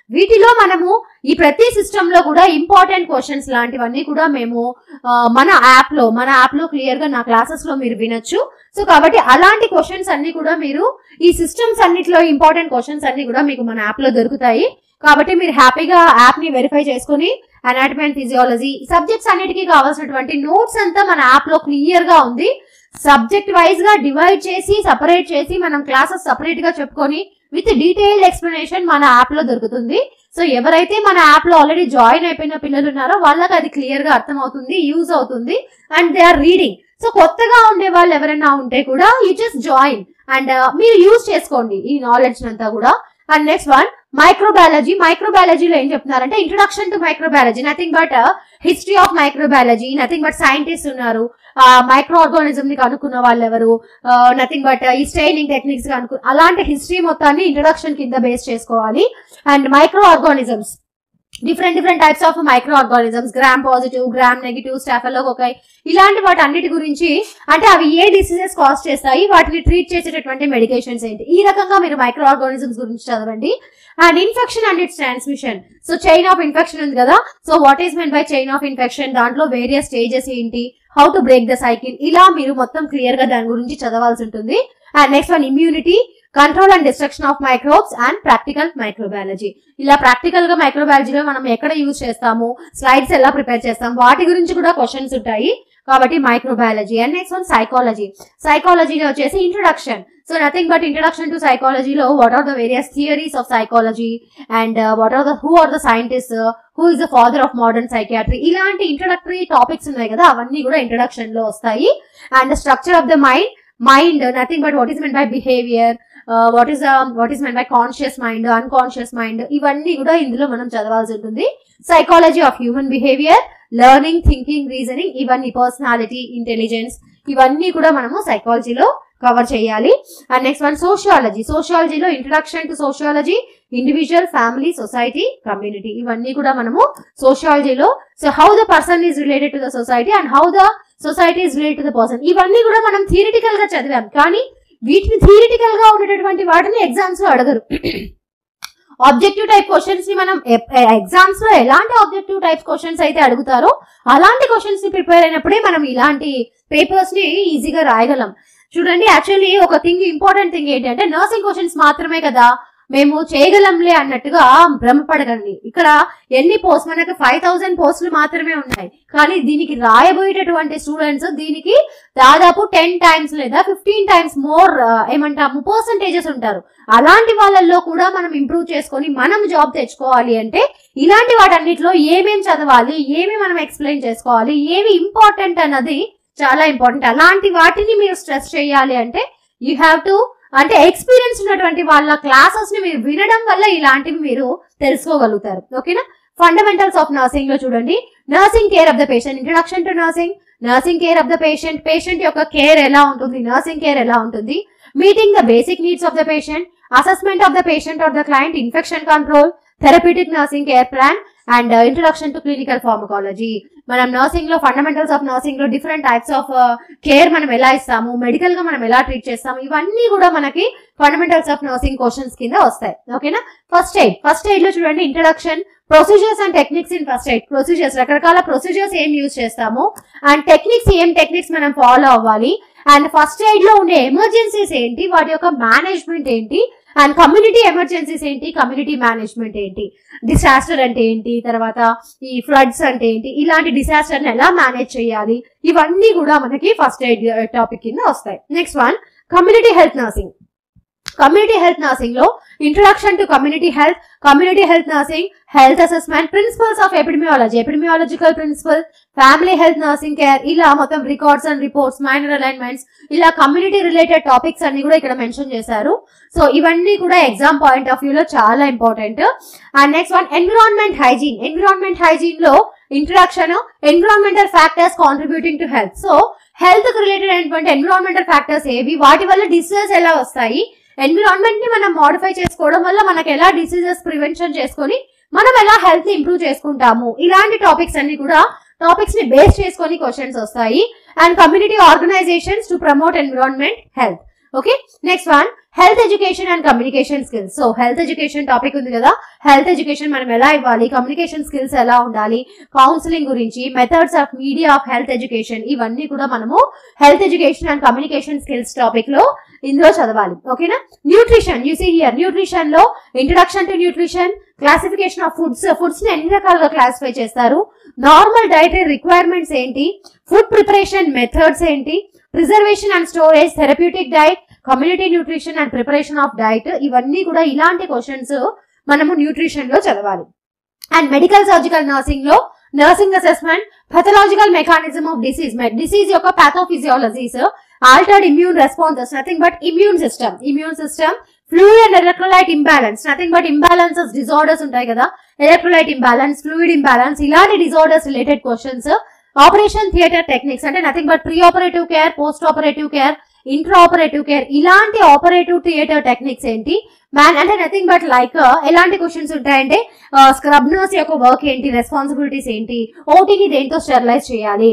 వీటిలో మనము ఈ ప్రతి సిస్టమ్ లో కూడా ఇంపార్టెంట్ క్వశ్చన్స్ లాంటివన్నీ కూడా మేము ఆ, మన యాప్ లో మన యాప్ లో క్లియర్ గా నా క్లాసెస్ లో మీరు వినొచ్చు సో కాబట్టి అలాంటి క్వశ్చన్స్ అన్ని కూడా మీరు ఈ సిస్టమ్స్ అన్నిటిలో ఇంపార్టెంట్ క్వశ్చన్స్ అన్ని కూడా మీకు మన యాప్ లో దొరుకుతాయి కాబట్టి మీరు హ్యాపీగా యాప్ ని వెరిఫై చేసుకుని అనాటమీ అండ్ ఫిజియాలజీ సబ్జెక్ట్స్ అన్నిటికీ కావాల్సినటువంటి నోట్స్ అంతా మన యాప్ లో క్లియర్ గా ఉంది సబ్జెక్ట్ వైజ్ గా డివైడ్ చేసి సపరేట్ చేసి మనం క్లాసెస్ సపరేట్ గా చెప్పుకొని విత్ డీటెయిల్డ్ ఎక్స్ప్లెనేషన్ మన యాప్ లో దొరుకుతుంది సో ఎవరైతే మన యాప్ లో ఆల్రెడీ జాయిన్ అయిపోయిన పిల్లలు ఉన్నారో వాళ్ళకి అది క్లియర్ గా అర్థం అవుతుంది యూజ్ అవుతుంది and they are reading so కొత్తగా ఉండే వాళ్ళు ఎవరైనా ఉంటే కూడా యూ జస్ట్ జాయిన్ అండ్ మీరు యూజ్ చేసుకోండి ఈ నాలెడ్జ్ అంతా కూడా అండ్ నెక్స్ట్ వన్ మైక్రోబయాలజీ మైక్రోబయాలజీలో ఏం చెప్తున్నారంటే introduction to microbiology nothing but history of microbiology nothing but scientist ఉన్నారు మైక్రో ఆర్గానిజం ని కనుక్కున్న వాళ్ళు ఎవరు నథింగ్ బట్ ఈ స్టైనింగ్ టెక్నిక్స్ కనుక్కు అలాంటి హిస్టరీ మొత్తాన్ని ఇంట్రొడక్షన్ కింద బేస్ చేసుకోవాలి and micro organisms different different types of micro organisms gram positive gram negative staphylococci ఇలాంటి వాటి అన్నిటి గురించి అంటే అవి ఏ డిసీజెస్ కాజ్ చేస్తాయి వాటిని ట్రీట్ చేసేటటువంటి మెడికేషన్స్ ఏంటి ఈ రకంగా మీరు మైక్రో ఆర్గానిజమ్స్ గురించి చదవండి and infection and its transmission so chain of infection ఉంది కదా so what is meant by chain of infection దాంట్లో వేరియస్ స్టేజెస్ ఏంటి how to break the cycle ఇలా మీరు మొత్తం క్లియర్ గా దాని గురించి చదవాల్సి ఉంటుంది and next one immunity control and destruction of microbes and practical microbiology ఇలా ప్రాక్టికల్ గా మైక్రోబయాలజీలో మనం ఎక్కడ యూజ్ చేస్తాము స్లైడ్స్ ఎలా ప్రిపేర్ చేస్తాం వాటి గురించి కూడా క్వశ్చన్స్ ఉంటాయి కాబట్టి microbiology and next one psychology సైకాలజీలో వచ్చేసి introduction so nothing but introduction to సైకాలజీలో what are the various theories of psychology and what are the who are the scientist who is the father of modern psychiatry ఇలాంటి ఇంట్రొడక్టరీ టాపిక్స్ ఉన్నాయి కదా అవన్నీ కూడా ఇంట్రొడక్షన్ లో వస్తాయి and structure of the mind mind nothing but what is meant by behaviour what is what is meant by conscious mind unconscious mind ఇవన్నీ కూడా ఇందులో మనం చదవాల్సి ఉంటుంది psychology of human behaviour learning thinking reasoning ఇవన్నీ పర్సనాలిటీ ఇంటెలిజెన్స్ ఇవన్నీ కూడా మనము సైకాలజీలో కవర్ చేయాలి అండ్ నెక్స్ట్ వన్ సోషియాలజీ సోషియాలజీలో introduction to sociology individual family society community ఇవన్నీ కూడా మనము సోషియాలజీలో so how the person is related to the society and how the society is related to the person ఇవన్నీ కూడా మనం థియరిటికల్ గా చదివాం కానీ వీటిని థియరిటికల్ గా ఉండేటటువంటి వాటిని ఎగ్జామ్స్ లో అడగరు ఆబ్జెక్టివ్ టైప్ క్వశ్చన్స్ ని మనం ఎగ్జామ్స్ లో ఎలాంటి ఆబ్జెక్టివ్ టైప్ క్వశ్చన్స్ అయితే అడుగుతారో అలాంటి క్వశ్చన్స్ ని ప్రిపేర్ అయినప్పుడే మనం ఇలాంటి పేపర్స్ ని ఈజీగా రాయగలం చూడండి యాక్చువల్లీ ఒక థింగ్ ఇంపార్టెంట్ థింగ్ ఏంటంటే నర్సింగ్ క్వశ్చన్స్ మాత్రమే కదా మేము చేయగలంలే అన్నట్టుగా భ్రమపడకండి ఇక్కడ ఎన్ని పోస్ట్ మనకు ఫైవ్ థౌసండ్ పోస్టులు మాత్రమే ఉన్నాయి కానీ దీనికి రాయబోయేటటువంటి స్టూడెంట్స్ దీనికి దాదాపు టెన్ టైమ్స్ లేదా ఫిఫ్టీన్ టైమ్స్ మోర్ ఏమంటాము పర్సంటేజెస్ ఉంటారు అలాంటి వాళ్ళల్లో కూడా మనం ఇంప్రూవ్ చేసుకొని మనం జాబ్ తెచ్చుకోవాలి అంటే ఇలాంటి వాటన్నిటిలో ఏమేం చదవాలి ఏమి మనం ఎక్స్ప్లెయిన్ చేసుకోవాలి ఏవి ఇంపార్టెంట్ అన్నది చాలా ఇంపార్టెంట్ అలాంటి వాటిని మీరు స్ట్రెస్ చేయాలి అంటే యూ హ్యావ్ టు అంటే ఎక్స్పీరియన్స్ ఉన్నటువంటి వాళ్ళ క్లాసెస్ ని మీరు వినడం వల్ల ఇలాంటివి మీరు తెలుసుకోగలుగుతారు ఓకేనా ఫండమెంటల్స్ ఆఫ్ నర్సింగ్ లో చూడండి nursing care of the patient introduction to nursing nursing care of the patient patient యొక్క కేర్ ఎలా ఉంటుంది నర్సింగ్ కేర్ ఎలా ఉంటుంది meeting the basic needs of the patient assessment of the patient or the client infection control therapeutic nursing care plan and introduction to clinical pharmacology మనం నర్సింగ్ లో ఫండమెంటల్స్ ఆఫ్ నర్సింగ్ లో డిఫరెంట్ టైప్స్ ఆఫ్ కేర్ మనం ఎలా ఇస్తాము మెడికల్ గా మనం ఎలా ట్రీట్ చేస్తాము ఇవన్నీ కూడా మనకి ఫండమెంటల్స్ ఆఫ్ నర్సింగ్ క్వశ్చన్స్ కింద వస్తాయి ఓకేనా ఫస్ట్ ఎయిడ్ ఫస్ట్ ఎయిడ్ లో చూడండి introduction procedures and techniques in first aid procedures రకరకాల ప్రొసీజర్స్ ఏం యూజ్ చేస్తాము అండ్ టెక్నిక్స్ ఏం టెక్నిక్స్ మనం ఫాలో అవ్వాలి అండ్ ఫస్ట్ ఎయిడ్ లో ఉండే ఎమర్జెన్సీస్ ఏంటి వాటి యొక్క మేనేజ్మెంట్ ఏంటి అండ్ కమ్యూనిటీ ఎమర్జెన్సీస్ ఏంటి కమ్యూనిటీ మేనేజ్మెంట్ ఏంటి డిసాస్టర్ అంటే ఏంటి తర్వాత ఈ ఫ్లడ్స్ అంటే ఏంటి ఇలాంటి డిసాస్టర్ ఎలా మేనేజ్ చేయాలి ఇవన్నీ కూడా మనకి ఫస్ట్ ఎయిడ్ టాపిక్ కింద వస్తాయి next one community health nursing community health nursing లో introduction to community health community health nursing health assessment principles of epidemiology epidemiological principle family health nursing care ఇలా మొత్తం records and reports minor alignments ఇలా కమ్యూనిటీ రిలేటెడ్ టాపిక్స్ అన్ని కూడా ఇక్కడ మెన్షన్ చేశారు సో ఇవన్నీ కూడా ఎగ్జామ్ పాయింట్ ఆఫ్ వ్యూ లో చాలా important and next one environment hygiene environment hygiene లో introduction environmental factors contributing to health so health కి రిలేటెడ్ అయినటువంటి ఎన్విరాన్మెంటల్ ఫ్యాక్టర్స్ ఏవి వాటి వల్ల డిసీజెస్ ఎలా వస్తాయి ఎన్విరాన్మెంట్ ని మనం మోడిఫై చేసుకోవడం వల్ల మనకి ఎలా డిసీజెస్ ప్రివెన్షన్ చేసుకొని మనం ఎలా హెల్త్ ఇంప్రూవ్ చేసుకుంటాము ఇలాంటి టాపిక్స్ అన్ని కూడా టాపిక్స్ ని బేస్ చేసుకొని క్వశ్చన్స్ వస్తాయి and community organisations to promote environment health okay next one health education and communication skills so health education topic ఉంది కదా హెల్త్ ఎడ్యుకేషన్ మనం ఎలా ఇవ్వాలి కమ్యూనికేషన్ స్కిల్స్ ఎలా ఉండాలి కౌన్సిలింగ్ గురించి methods of media of health education ఇవన్నీ కూడా మనము health education and communication skills topic లో ఇందులో చదవాలి ఓకేనా nutrition you see here nutrition లో introduction to nutrition classification of foods foods ని ఎన్ని రకాలుగా క్లాసిఫై చేస్తారు నార్మల్ డైటరీ రిక్వైర్మెంట్స్ ఏంటి ఫుడ్ ప్రిపరేషన్ మెథడ్స్ ఏంటి preservation and storage therapeutic diet community nutrition and preparation of diet ఇవన్నీ కూడా ఇలాంటి క్వశ్చన్స్ మనము న్యూట్రిషన్ లో చదవాలి అండ్ మెడికల్ సర్జికల్ నర్సింగ్ లో nursing assessment pathological mechanism of disease disease యొక్క pathophysiologies altered immune responses nothing but immune system immune system fluid and electrolyte imbalance nothing but imbalances disorders ఉంటాయి కదా ఎలక్ట్రోలైట్ ఇంబ్యాలెన్స్ ఫ్లూయిడ్ ఇంబ్యాలెన్స్ ఇలాంటి disorders related questions operation theatre techniques అంటే nothing but pre operative care post operative care intra operative care ఇలాంటి ఆపరేటివ్ థియేటర్ టెక్నిక్స్ ఏంటి మ్యాన్ అంటే నథింగ్ బట్ లైక్ ఎలాంటి క్వశ్చన్స్ ఉంటాయంటే స్క్రబ్ నర్స్ యొక్క వర్క్ ఏంటి రెస్పాన్సిబిలిటీస్ ఏంటి ఓటీని దేంతో స్టెరిలైజ్ చేయాలి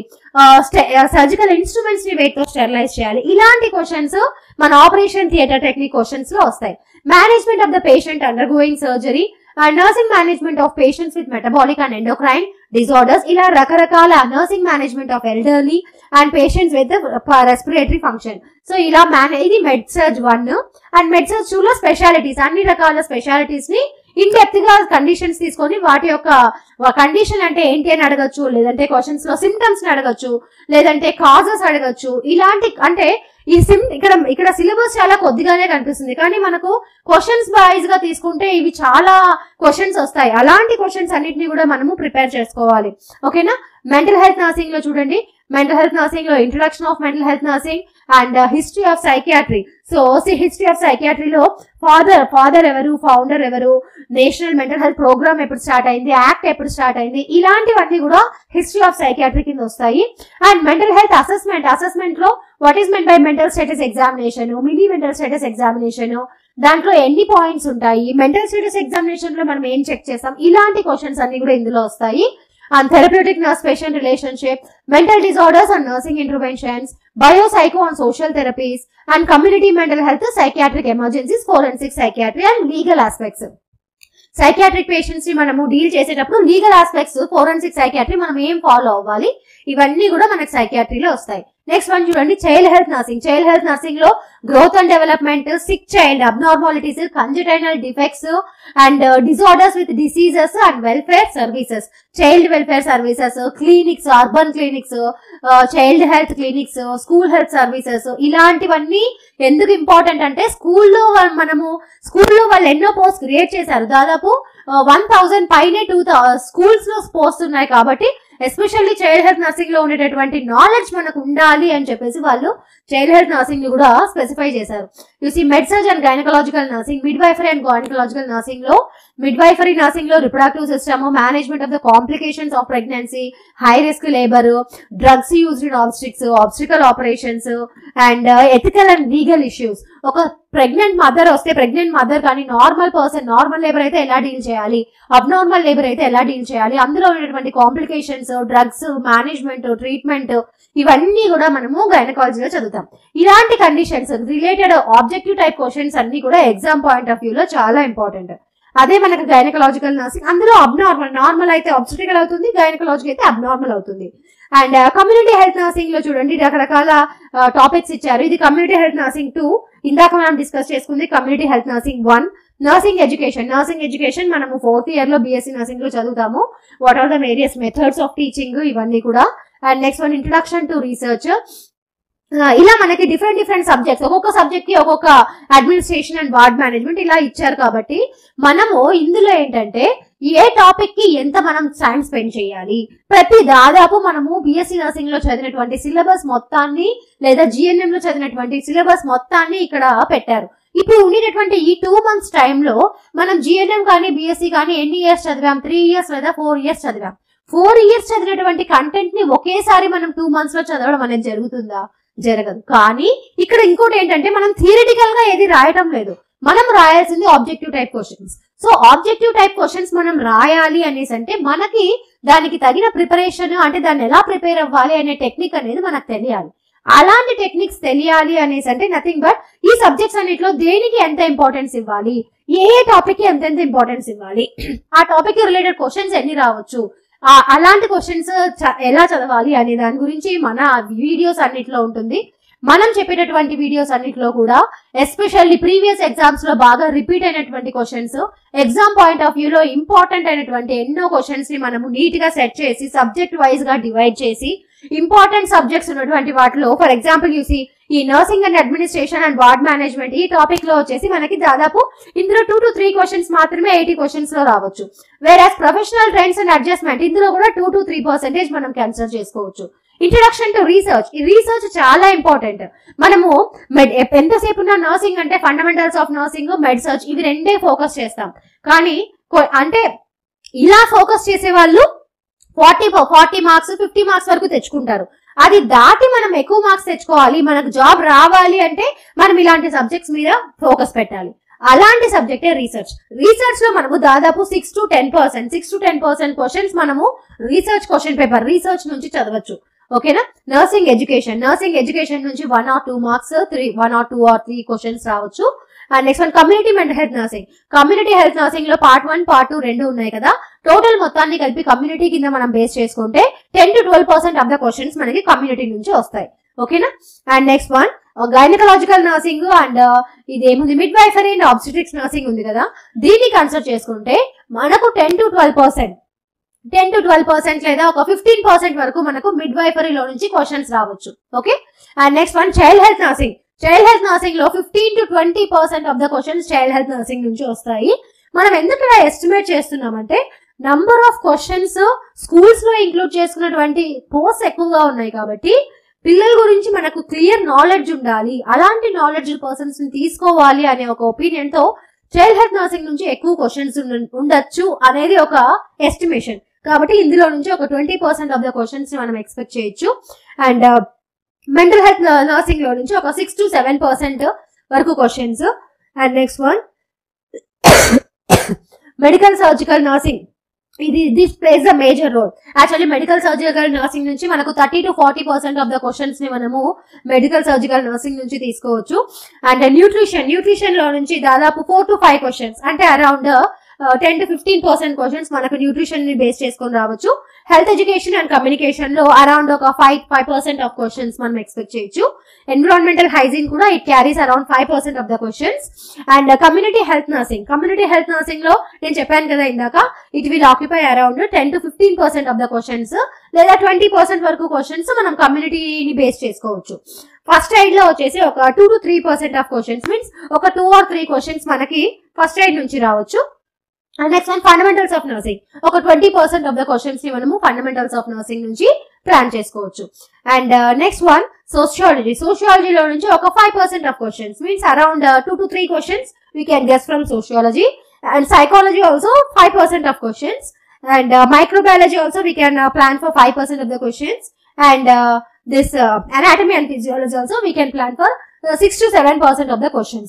సర్జికల్ ఇన్స్ట్రుమెంట్స్ ని వేటితో స్టెరిలైజ్ చేయాలి ఇలాంటి క్వశ్చన్స్ మన ఆపరేషన్ థియేటర్ టెక్నిక్ క్వశ్చన్స్ లో వస్తాయి management of the patient undergoing surgery and nursing management of patients with metabolic and endocrine disorders ఇలా రకరకాల nursing management of elderly and patients with respiratory function so ఇలా మేనే ఇది med surg one and med surg two లో స్పెషాలిటీస్ అన్ని రకాల స్పెషాలిటీస్ ని ఇన్ డెప్త్ గా కండిషన్స్ తీసుకొని వాటి యొక్క కండిషన్ అంటే ఏంటి అని అడగచ్చు లేదంటే క్వశ్చన్స్ లో సిమ్టమ్స్ ని అడగచ్చు లేదంటే కాజెస్ అడగచ్చు ఇలాంటి అంటే ఈ సిమ్ ఇక్కడ ఇక్కడ సిలబస్ చాలా కొద్దిగానే కనిపిస్తుంది కానీ మనకు క్వశ్చన్స్ వైజ్ గా తీసుకుంటే ఇవి చాలా క్వశ్చన్స్ వస్తాయి అలాంటి క్వశ్చన్స్ అన్నిటిని కూడా మనము ప్రిపేర్ చేసుకోవాలి ఓకేనా మెంటల్ హెల్త్ నర్సింగ్ లో చూడండి మెంటల్ హెల్త్ నర్సింగ్ లో introduction of mental health nursing and history of psychiatry so history of సైకియాట్రీలో ఫాదర్ ఫాదర్ ఎవరు ఫౌండర్ ఎవరు నేషనల్ మెంటల్ హెల్త్ ప్రోగ్రామ్ ఎప్పుడు స్టార్ట్ అయింది యాక్ట్ ఎప్పుడు స్టార్ట్ అయింది ఇలాంటివన్నీ కూడా హిస్టరీ ఆఫ్ సైకియాట్రీ కింద వస్తాయి and mental health assessment assessment లో what is meant by mental status examination mini mental status examination దాంట్లో ఎన్ని పాయింట్స్ ఉంటాయి మెంటల్ స్టేటస్ ఎగ్జామినేషన్ లో మనం ఏం చెక్ చేస్తాం ఇలాంటి క్వశ్చన్స్ అన్ని కూడా ఇందులో వస్తాయి and therapeutic nurse patient relationship mental disorders and nursing interventions biopsycho and social therapies and community mental health psychiatric emergencies forensic psychiatry and legal aspects psychiatric patients ని మనము డీల్ చేసేటప్పుడు లీగల్ ఆస్పెక్ట్స్ ఫోరెన్సిక్ సైకియాట్రీ మనం ఏం ఫాలో అవ్వాలి ఇవన్నీ కూడా మనకి సైకియాట్రీలో వస్తాయి నెక్స్ట్ వన్ చూడండి child health nursing child health nursing లో growth and development sick child abnormalities congenital defects and disorders with diseases and welfare services child welfare services clinics urban clinics child health clinics school health services ఇలాంటివన్నీ ఎందుకు ఇంపార్టెంట్ అంటే స్కూల్లో మనము స్కూల్లో వాళ్ళు ఎన్నో పోస్ట్ క్రియేట్ చేశారు దాదాపు వన్ థౌసండ్ పైనే టూ స్కూల్స్ లో పోస్ట్ ఉన్నాయి కాబట్టి ఎస్పెషల్లీ చైల్డ్ హెల్త్ నర్సింగ్ లో ఉండేటటువంటి నాలెడ్జ్ మనకు ఉండాలి అని చెప్పేసి వాళ్ళు చైల్డ్ హెల్త్ నర్సింగ్ ని కూడా స్పెసిఫై చేశారు you see med surg and gynaecological nursing midwifery and gynaecological nursing లో మిడ్ వైఫరీ నర్సింగ్ లో reproductive system management of the complications of pregnancy high risk labour drugs used in obstetrics obstetrical operations and ethical and legal issues ఒక ప్రెగ్నెంట్ మదర్ వస్తే ప్రెగ్నెంట్ మదర్ కానీ నార్మల్ పర్సన్ నార్మల్ లేబర్ అయితే ఎలా డీల్ చేయాలి అబ్నార్మల్ లేబర్ అయితే ఎలా డీల్ చేయాలి అందులో ఉన్నటువంటి కాంప్లికేషన్స్ డ్రగ్స్ మేనేజ్మెంట్ ట్రీట్మెంట్ ఇవన్నీ కూడా మనము గైనకాలజీలో చదువుతాం ఇలాంటి conditions related objective type questions అన్ని కూడా ఎగ్జామ్ పాయింట్ ఆఫ్ వ్యూలో చాలా ఇంపార్టెంట్ అదే మనకు గైనకలాజికల్ నర్సింగ్ అందులో అబ్నార్మల్ నార్మల్ అయితే ఆబ్స్టికల్ అవుతుంది గైనకలాజికల్ అయితే అబ్నార్మల్ అవుతుంది అండ్ కమ్యూనిటీ హెల్త్ నర్సింగ్ లో చూడండి రకరకాల టాపిక్స్ ఇచ్చారు ఇది కమ్యూనిటీ హెల్త్ నర్సింగ్ టూ ఇందాక మనం డిస్కస్ చేసుకుంది community health nursing one nursing education nursing education మనము ఫోర్త్ ఇయర్ లో బీఎస్సీ నర్సింగ్ లో చదువుతాము what are the various methods of teaching ఇవన్నీ కూడా and next one introduction to research ఇలా మనకి డిఫరెంట్ డిఫరెంట్ సబ్జెక్ట్స్ ఒక్కొక్క సబ్జెక్ట్ కి ఒక్కొక్క అడ్మినిస్ట్రేషన్ అండ్ వార్డ్ మేనేజ్మెంట్ ఇలా ఇచ్చారు కాబట్టి మనము ఇందులో ఏంటంటే ఏ టాపిక్ కి ఎంత మనం టైం స్పెండ్ చేయాలి ప్రతి దాదాపు మనము బిఎస్సీ నర్సింగ్ లో చదివినటువంటి సిలబస్ మొత్తాన్ని లేదా జిఎన్ఎం లో చదివినటువంటి సిలబస్ మొత్తాన్ని ఇక్కడ పెట్టారు ఇప్పుడు ఉండేటటువంటి ఈ టూ మంత్స్ టైంలో మనం జిఎన్ఎం కానీ బిఎస్సీ కానీ ఎన్ని ఇయర్స్ చదివాం త్రీ ఇయర్స్ లేదా ఫోర్ ఇయర్స్ చదివాం ఫోర్ ఇయర్స్ చదివినటువంటి కంటెంట్ ని ఒకేసారి మనం టూ మంత్స్ లో చదవడం అనేది జరుగుతుందా జరగదు కానీ ఇక్కడ ఇంకోటి ఏంటంటే మనం థియరిటికల్ గా ఏది రాయటం లేదు మనం రాయాల్సింది objective type questions so objective type questions మనం రాయాలి అనేసి అంటే మనకి దానికి తగిన ప్రిపరేషన్ అంటే దాన్ని ఎలా ప్రిపేర్ అవ్వాలి అనే టెక్నిక్ అనేది మనకు తెలియాలి అలాంటి టెక్నిక్స్ తెలియాలి అనేసి అంటే నథింగ్ బట్ ఈ సబ్జెక్ట్స్ అన్నిట్లో దేనికి ఎంత ఇంపార్టెన్స్ ఇవ్వాలి ఏ ఏ టాపిక్ కి ఎంతెంత ఇంపార్టెన్స్ ఇవ్వాలి ఆ టాపిక్ రిలేటెడ్ క్వశ్చన్స్ ఎన్ని రావచ్చు ఆ అలాంటి క్వశ్చన్స్ ఎలా చదవాలి అనే దాని గురించి మన వీడియోస్ అన్నిట్లో ఉంటుంది మనం చెప్పేటటువంటి వీడియోస్ అన్నిట్లో కూడా ఎస్పెషల్లీ ప్రీవియస్ ఎగ్జామ్స్ లో బాగా రిపీట్ అయినటువంటి questions exam point of view లో ఇంపార్టెంట్ అయినటువంటి ఎన్నో క్వశ్చన్స్ ని మనము నీట్ గా సెట్ చేసి సబ్జెక్ట్ వైజ్ గా డివైడ్ చేసి ఇంపార్టెంట్ సబ్జెక్ట్స్ ఉన్నటువంటి వాటిలో ఫర్ ఎగ్జాంపుల్ చూసి ఈ nursing and administration and ward management ఈ టాపిక్ లో వచ్చేసి మనకి దాదాపు ఇందులో టూ టు త్రీ క్వశ్చన్స్ మాత్రమే ఎయిటీ క్వశ్చన్స్ లో రావచ్చు వేరే ప్రొఫెషనల్ ట్రెండ్స్ అండ్ అడ్జస్ట్మెంట్ ఇందులో కూడా టూ టు త్రీ పర్సెంటేజ్ మనం కన్సిడర్ చేసుకోవచ్చు ఇంట్రడక్షన్ టు రీసెర్చ్ ఈ రీసెర్చ్ చాలా ఇంపార్టెంట్ మనము మెడ్ ఎంతసేపు ఉన్న నర్సింగ్ అంటే fundamentals of nursing med surg ఇవి రెండే ఫోకస్ చేస్తాం కానీ కొ- అంటే ఇలా ఫోకస్ చేసే వాళ్ళు forty forty marks fifty marks వరకు తెచ్చుకుంటారు అది దాటి మనం ఎక్కువ మార్క్స్ తెచ్చుకోవాలి మనకు జాబ్ రావాలి అంటే మనం ఇలాంటి సబ్జెక్ట్స్ మీద ఫోకస్ పెట్టాలి అలాంటి సబ్జెక్టే రీసెర్చ్ రీసెర్చ్ లో మనము దాదాపు six to ten percent six to ten percent questions మనము రీసెర్చ్ క్వశ్చన్ పేపర్ రీసెర్చ్ నుంచి చదవచ్చు ఓకేనా నర్సింగ్ ఎడ్యుకేషన్ నర్సింగ్ ఎడ్యుకేషన్ నుంచి one or two marks three one or two or three questions రావచ్చు and next one community mental health nursing community health nursing లో పార్ట్ వన్ పార్ట్ టూ రెండు ఉన్నాయి కదా టోటల్ మొత్తాన్ని కలిపి కమ్యూనిటీ కింద మనం బేస్ చేసుకుంటే ten to twelve percent of the questions మనకి కమ్యూనిటీ నుంచి వస్తాయి ఓకేనా and next one gynaecological nursing and ఇది ఏముంది midwifery and obstetrics nursing ఉంది కదా దీన్ని కన్సిడర్ చేసుకుంటే మనకు ten to twelve percent ten to twelve percent లేదా ఒక ఫిఫ్టీన్ పర్సెంట్ వరకు మనకు మిడ్ వైఫరీలో నుంచి క్వశ్చన్స్ రావచ్చు okay and next one child health nursing child health nursing లో fifteen to twenty percent of the questions child health nursing నుంచి వస్తాయి మనం ఎందుకు ఇలా ఎస్టిమేట్ చేస్తున్నామంటే నంబర్ ఆఫ్ క్వశ్చన్స్ స్కూల్స్ లో ఇంక్లూడ్ చేసుకున్నటువంటి పోస్ట్ ఎక్కువగా ఉన్నాయి కాబట్టి పిల్లల గురించి మనకు క్లియర్ నాలెడ్జ్ ఉండాలి అలాంటి నాలెడ్జ్ పర్సన్స్ ని తీసుకోవాలి అనే ఒక ఒపీనియన్ తో చైల్డ్ హెల్త్ నర్సింగ్ నుంచి ఎక్కువ క్వశ్చన్స్ ఉండొచ్చు అనేది ఒక ఎస్టిమేషన్ కాబట్టి ఇందులో నుంచి ఒక twenty percent of the questions మనం ఎక్స్పెక్ట్ చేయొచ్చు అండ్ మెంటల్ హెల్త్ నర్సింగ్ లో నుంచి ఒక సిక్స్ టు సెవెన్ పర్సెంట్ వరకు questions and next one medical surgical nursing ఇది this place the major role actually medical surgical nursing నుంచి మనకు thirty to forty percent of the questions ని మనము మెడికల్ సర్జికల్ నర్సింగ్ నుంచి తీసుకోవచ్చు అండ్ న్యూట్రిషన్ న్యూట్రిషన్ లో నుంచి దాదాపు ఫోర్ టు ఫైవ్ క్వశ్చన్స్ అంటే around ten to fifteen percent questions మనకు న్యూట్రిషన్ ని బేస్ చేసుకొని రావచ్చు హెల్త్ ఎడ్యుకేషన్ అండ్ కమ్యూనికేషన్ లో అరౌండ్ ఒక five five percent of questions మనం ఎక్స్పెక్ట్ చేయొచ్చు ఎన్విరాన్మెంటల్ హైజీన్ కూడా it carries around five percent of the questions and community health nursing community health nursing లో నేను చెప్పాను కదా ఇందాక it will occupy around ten to fifteen percent of the questions లేదా ట్వంటీ పర్సెంట్ వరకు క్వశ్చన్స్ మనం కమ్యూనిటీని బేస్ చేసుకోవచ్చు ఫస్ట్ ఎయిడ్ లో వచ్చేసి ఒక two to three percent of questions means ఒక టూ ఆర్ త్రీ క్వశ్చన్స్ మనకి ఫస్ట్ ఎయిడ్ నుంచి రావచ్చు and next one fundamentals of nursing ఒక twenty percent of the questions ని మనము ఫండమెంటల్స్ ఆఫ్ నర్సింగ్ నుంచి ప్లాన్ చేసుకోవచ్చు అండ్ నెక్స్ట్ వన్ సోషియాలజీ సోషియాలజీలో నుంచి ఒక five percent of questions means around two to three questions we can guess from sociology and psychology also five percent of questions and microbiology also we can plan for five percent of the questions and this anatomy and physiology also we can plan for six to seven percent of the questions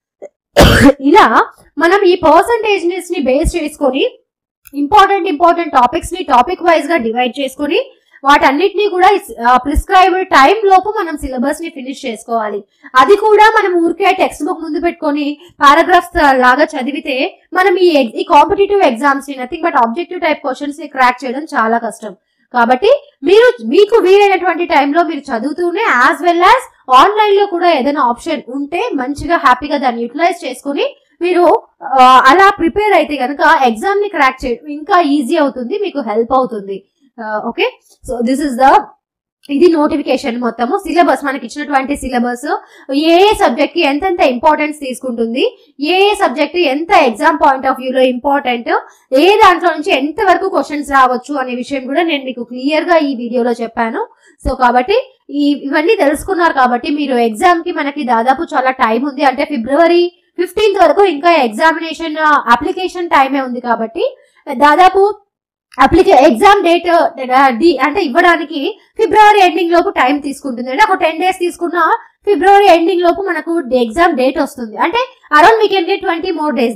ఇలా మనం ఈ పర్సంటేజెస్ ని బేస్ చేసుకొని ఇంపార్టెంట్ ఇంపార్టెంట్ టాపిక్స్ ని టాపిక్ వైజ్ గా డివైడ్ చేసుకొని వాటన్నిటిని కూడా ప్రిస్క్రైబ్డ్ టైం లోపు మనం సిలబస్ ని ఫినిష్ చేసుకోవాలి అది కూడా మనం ఊరికే టెక్స్ట్ బుక్ ముందు పెట్టుకొని పారాగ్రాఫ్స్ లాగా చదివితే మనం ఈ ex- ఈ కాంపిటేటివ్ ఎగ్జామ్స్ ని nothing but objective type questions ని క్రాక్ చేయడం చాలా కష్టం కాబట్టి మీరు మీకు వీలైనటువంటి టైంలో మీరు చదువుతూనే యాజ్ వెల్ యాజ్ ఆన్లైన్ లో కూడా ఏదైనా ఆప్షన్ ఉంటే మంచిగా హ్యాపీగా దాన్ని యూటిలైజ్ చేసుకుని మీరు ఆ, అలా ప్రిపేర్ అయితే కనుక ఎగ్జామ్ ని క్రాక్ చేయడం ఇంకా ఈజీ అవుతుంది మీకు హెల్ప్ అవుతుంది okay so this is the ఇది నోటిఫికేషన్ మొత్తము సిలబస్ మనకి ఇచ్చినటువంటి సిలబస్ ఏ ఏ సబ్జెక్ట్ కి ఎంతెంత ఇంపార్టెన్స్ తీసుకుంటుంది ఏ ఏ సబ్జెక్ట్ ఎంత ఎగ్జామ్ పాయింట్ ఆఫ్ వ్యూలో ఇంపార్టెంట్ ఏ దాంట్లో నుంచి ఎంత వరకు క్వశ్చన్స్ రావచ్చు అనే విషయం కూడా నేను మీకు క్లియర్ గా ఈ వీడియోలో చెప్పాను సో కాబట్టి ఈ ఇవన్నీ తెలుసుకున్నారు కాబట్టి మీరు ఎగ్జామ్ కి మనకి దాదాపు చాలా టైం ఉంది అంటే ఫిబ్రవరి ఫిఫ్టీన్త్ వరకు ఇంకా ఎగ్జామినేషన్ అప్లికేషన్ టైమే ఉంది కాబట్టి దాదాపు అప్లికే ఎగ్జామ్ డేట్ అంటే ఇవ్వడానికి ఫిబ్రవరి ఎండింగ్ లోపు టైం తీసుకుంటుంది అంటే ఒక టెన్ డేస్ తీసుకున్న ఫిబ్రవరి ఎండింగ్ లోపు మనకు ఎగ్జామ్ డేట్ వస్తుంది అంటే around we can get twenty more days there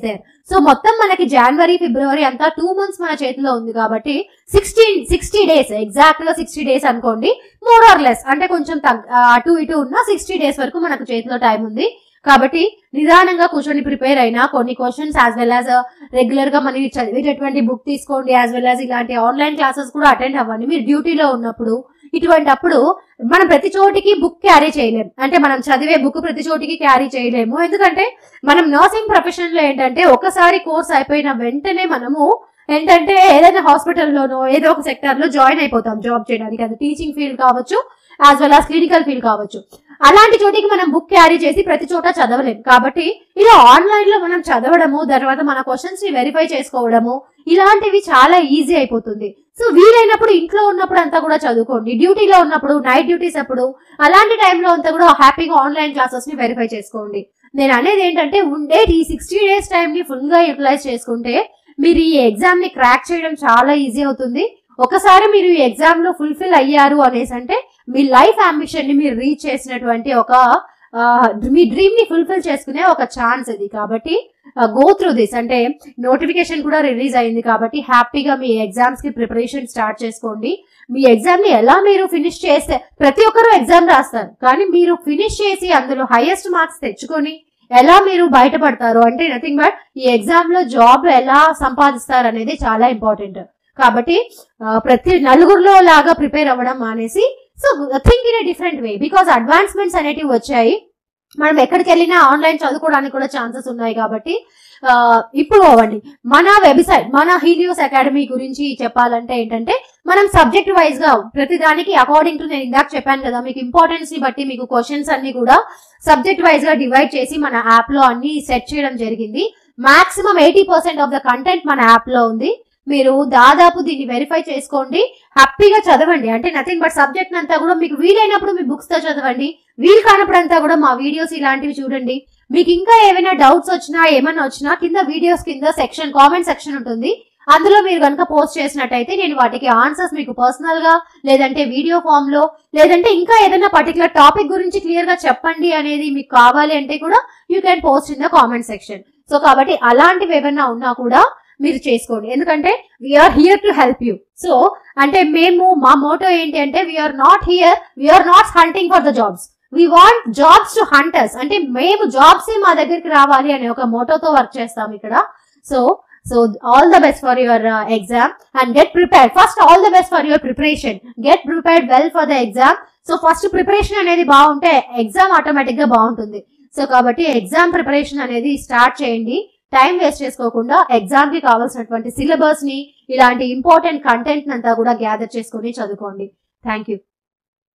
so మొత్తం మనకి జనవరి ఫిబ్రవరి అంతా టూ మంత్స్ మన చేతిలో ఉంది కాబట్టి సిక్స్టీ సిక్స్టీ డేస్ ఎగ్జాక్ట్ గా సిక్స్టీ డేస్ అనుకోండి మోర్ ఆర్ లెస్ అంటే కొంచెం తగ్గ ఆ, అటు ఇటు ఉన్న సిక్స్టీ డేస్ వరకు మనకు చేతిలో టైం ఉంది కాబట్టి నిదానంగా కూర్చొని ప్రిపేర్ అయినా కొన్ని questions as well as regular గా మనం చదివేటటువంటి బుక్ తీసుకోండి యాజ్ వెల్ యాజ్ ఇలాంటి ఆన్లైన్ క్లాసెస్ కూడా అటెండ్ అవ్వండి మీరు డ్యూటీలో ఉన్నప్పుడు ఇటువంటి అప్పుడు మనం ప్రతి చోటికి బుక్ క్యారీ చేయలేము అంటే మనం చదివే బుక్ ప్రతి చోటికి క్యారీ చేయలేము ఎందుకంటే మనం నర్సింగ్ ప్రొఫెషన్ లో ఏంటంటే ఒకసారి కోర్స్ అయిపోయిన వెంటనే మనము ఏంటంటే ఏదైనా హాస్పిటల్లోనో ఏదో ఒక సెక్టర్ లో జాయిన్ అయిపోతాం జాబ్ చేయడానికి అది టీచింగ్ ఫీల్డ్ కావచ్చు as well as clinical field కావచ్చు అలాంటి చోటికి మనం బుక్ క్యారీ చేసి ప్రతి చోట చదవలేం కాబట్టి ఇలా ఆన్లైన్ లో మనం చదవడము తర్వాత మన క్వశ్చన్స్ ని వెరిఫై చేసుకోవడము ఇలాంటివి చాలా ఈజీ అయిపోతుంది సో వీలైనప్పుడు ఇంట్లో ఉన్నప్పుడు అంతా కూడా చదువుకోండి డ్యూటీలో ఉన్నప్పుడు నైట్ డ్యూటీస్ అప్పుడు అలాంటి టైంలో అంతా కూడా హ్యాపీగా ఆన్లైన్ క్లాసెస్ ని వెరిఫై చేసుకోండి నేను అనేది ఏంటంటే ఉండే ఈ సిక్స్టీ డేస్ టైం ని ఫుల్ గా యూటిలైజ్ చేసుకుంటే మీరు ఈ ఎగ్జామ్ ని క్రాక్ చేయడం చాలా ఈజీ అవుతుంది ఒకసారి మీరు ఈ ఎగ్జామ్ లో ఫుల్ఫిల్ అయ్యారు అనేసి అంటే మీ లైఫ్ అంబిషన్ ని మీరు రీచ్ చేసినటువంటి ఒక ఆ, మీ డ్రీమ్ ని ఫుల్ఫిల్ చేసుకునే ఒక ఛాన్స్ ఇది కాబట్టి గో త్రూ దిస్ అంటే నోటిఫికేషన్ కూడా రిలీజ్ అయింది కాబట్టి హ్యాపీగా మీ ఎగ్జామ్స్ కి ప్రిపరేషన్ స్టార్ట్ చేసుకోండి మీ ఎగ్జామ్ ని ఎలా మీరు ఫినిష్ చేస్తే ప్రతి ఒక్కరు ఎగ్జామ్ రాస్తారు కానీ మీరు ఫినిష్ చేసి అందులో హైయెస్ట్ మార్క్స్ తెచ్చుకొని ఎలా మీరు బయటపడతారు అంటే నథింగ్ బట్ ఈ ఎగ్జామ్ లో జాబ్ ఎలా సంపాదిస్తారు అనేది చాలా ఇంపార్టెంట్ కాబట్టి ఆ, ప్రతి నలుగురిలో లాగా ప్రిపేర్ అవ్వడం మానేసి so think in a different way because advancements అనేటివి వచ్చాయి మనం ఎక్కడికి వెళ్ళినా ఆన్లైన్ చదువుకోవడానికి కూడా ఛాన్సెస్ ఉన్నాయి కాబట్టి ఆ, ఇప్పుడు అవ్వండి మన వెబ్సైట్ మన హీలియోస్ అకాడమీ గురించి చెప్పాలంటే ఏంటంటే మనం సబ్జెక్ట్ వైజ్ గా ప్రతి దానికి అకార్డింగ్ టు నేను ఇందాక చెప్పాను కదా మీకు ఇంపార్టెన్స్ ని బట్టి మీకు క్వశ్చన్స్ అన్ని కూడా సబ్జెక్ట్ వైజ్ గా డివైడ్ చేసి మన యాప్ లో అన్ని సెట్ చేయడం జరిగింది maximum eighty percent of the content మన యాప్ లో ఉంది మీరు దాదాపు దీన్ని వెరిఫై చేసుకోండి హ్యాపీగా చదవండి అంటే నథింగ్ బట్ సబ్జెక్ట్ అంతా కూడా మీకు వీలైనప్పుడు మీ బుక్స్ తో చదవండి వీలు కానప్పుడు అంతా కూడా మా వీడియోస్ ఇలాంటివి చూడండి మీకు ఇంకా ఏమైనా డౌట్స్ వచ్చినా ఏమైనా వచ్చినా కింద వీడియోస్ కింద సెక్షన్ కామెంట్ సెక్షన్ ఉంటుంది అందులో మీరు కనుక పోస్ట్ చేసినట్టయితే నేను వాటికి ఆన్సర్స్ మీకు పర్సనల్ గా లేదంటే వీడియో ఫామ్ లో లేదంటే ఇంకా ఏదైనా పర్టికులర్ టాపిక్ గురించి క్లియర్ గా చెప్పండి అనేది మీకు కావాలి అంటే కూడా you can post in the comment section so కాబట్టి అలాంటివి ఏమైనా ఉన్నా కూడా మీరు చేసుకోండి ఎందుకంటే we're here to help you so అంటే మేము మా మోటో ఏంటి అంటే we're not here we're not hunting for the jobs we want jobs to hunters అంటే మేము జాబ్స్ మా దగ్గరికి రావాలి అనే ఒక మోటోతో వర్క్ చేస్తాం ఇక్కడ so so all the best for your exam and get prepared first all the best for your preparation get prepared well for the exam so first preparation అనేది బాగుంటే ఎగ్జామ్ ఆటోమేటిక్ గా బాగుంటుంది సో కాబట్టి ఎగ్జామ్ ప్రిపరేషన్ అనేది స్టార్ట్ చేయండి టైం వేస్ట్ చేసుకోకుండా ఎగ్జామ్ కి కావాల్సినటువంటి సిలబస్ ని ఇలాంటి ఇంపార్టెంట్ కంటెంట్ అంతా కూడా గ్యాదర్ చేసుకొని చదువుకోండి థ్యాంక్ యూ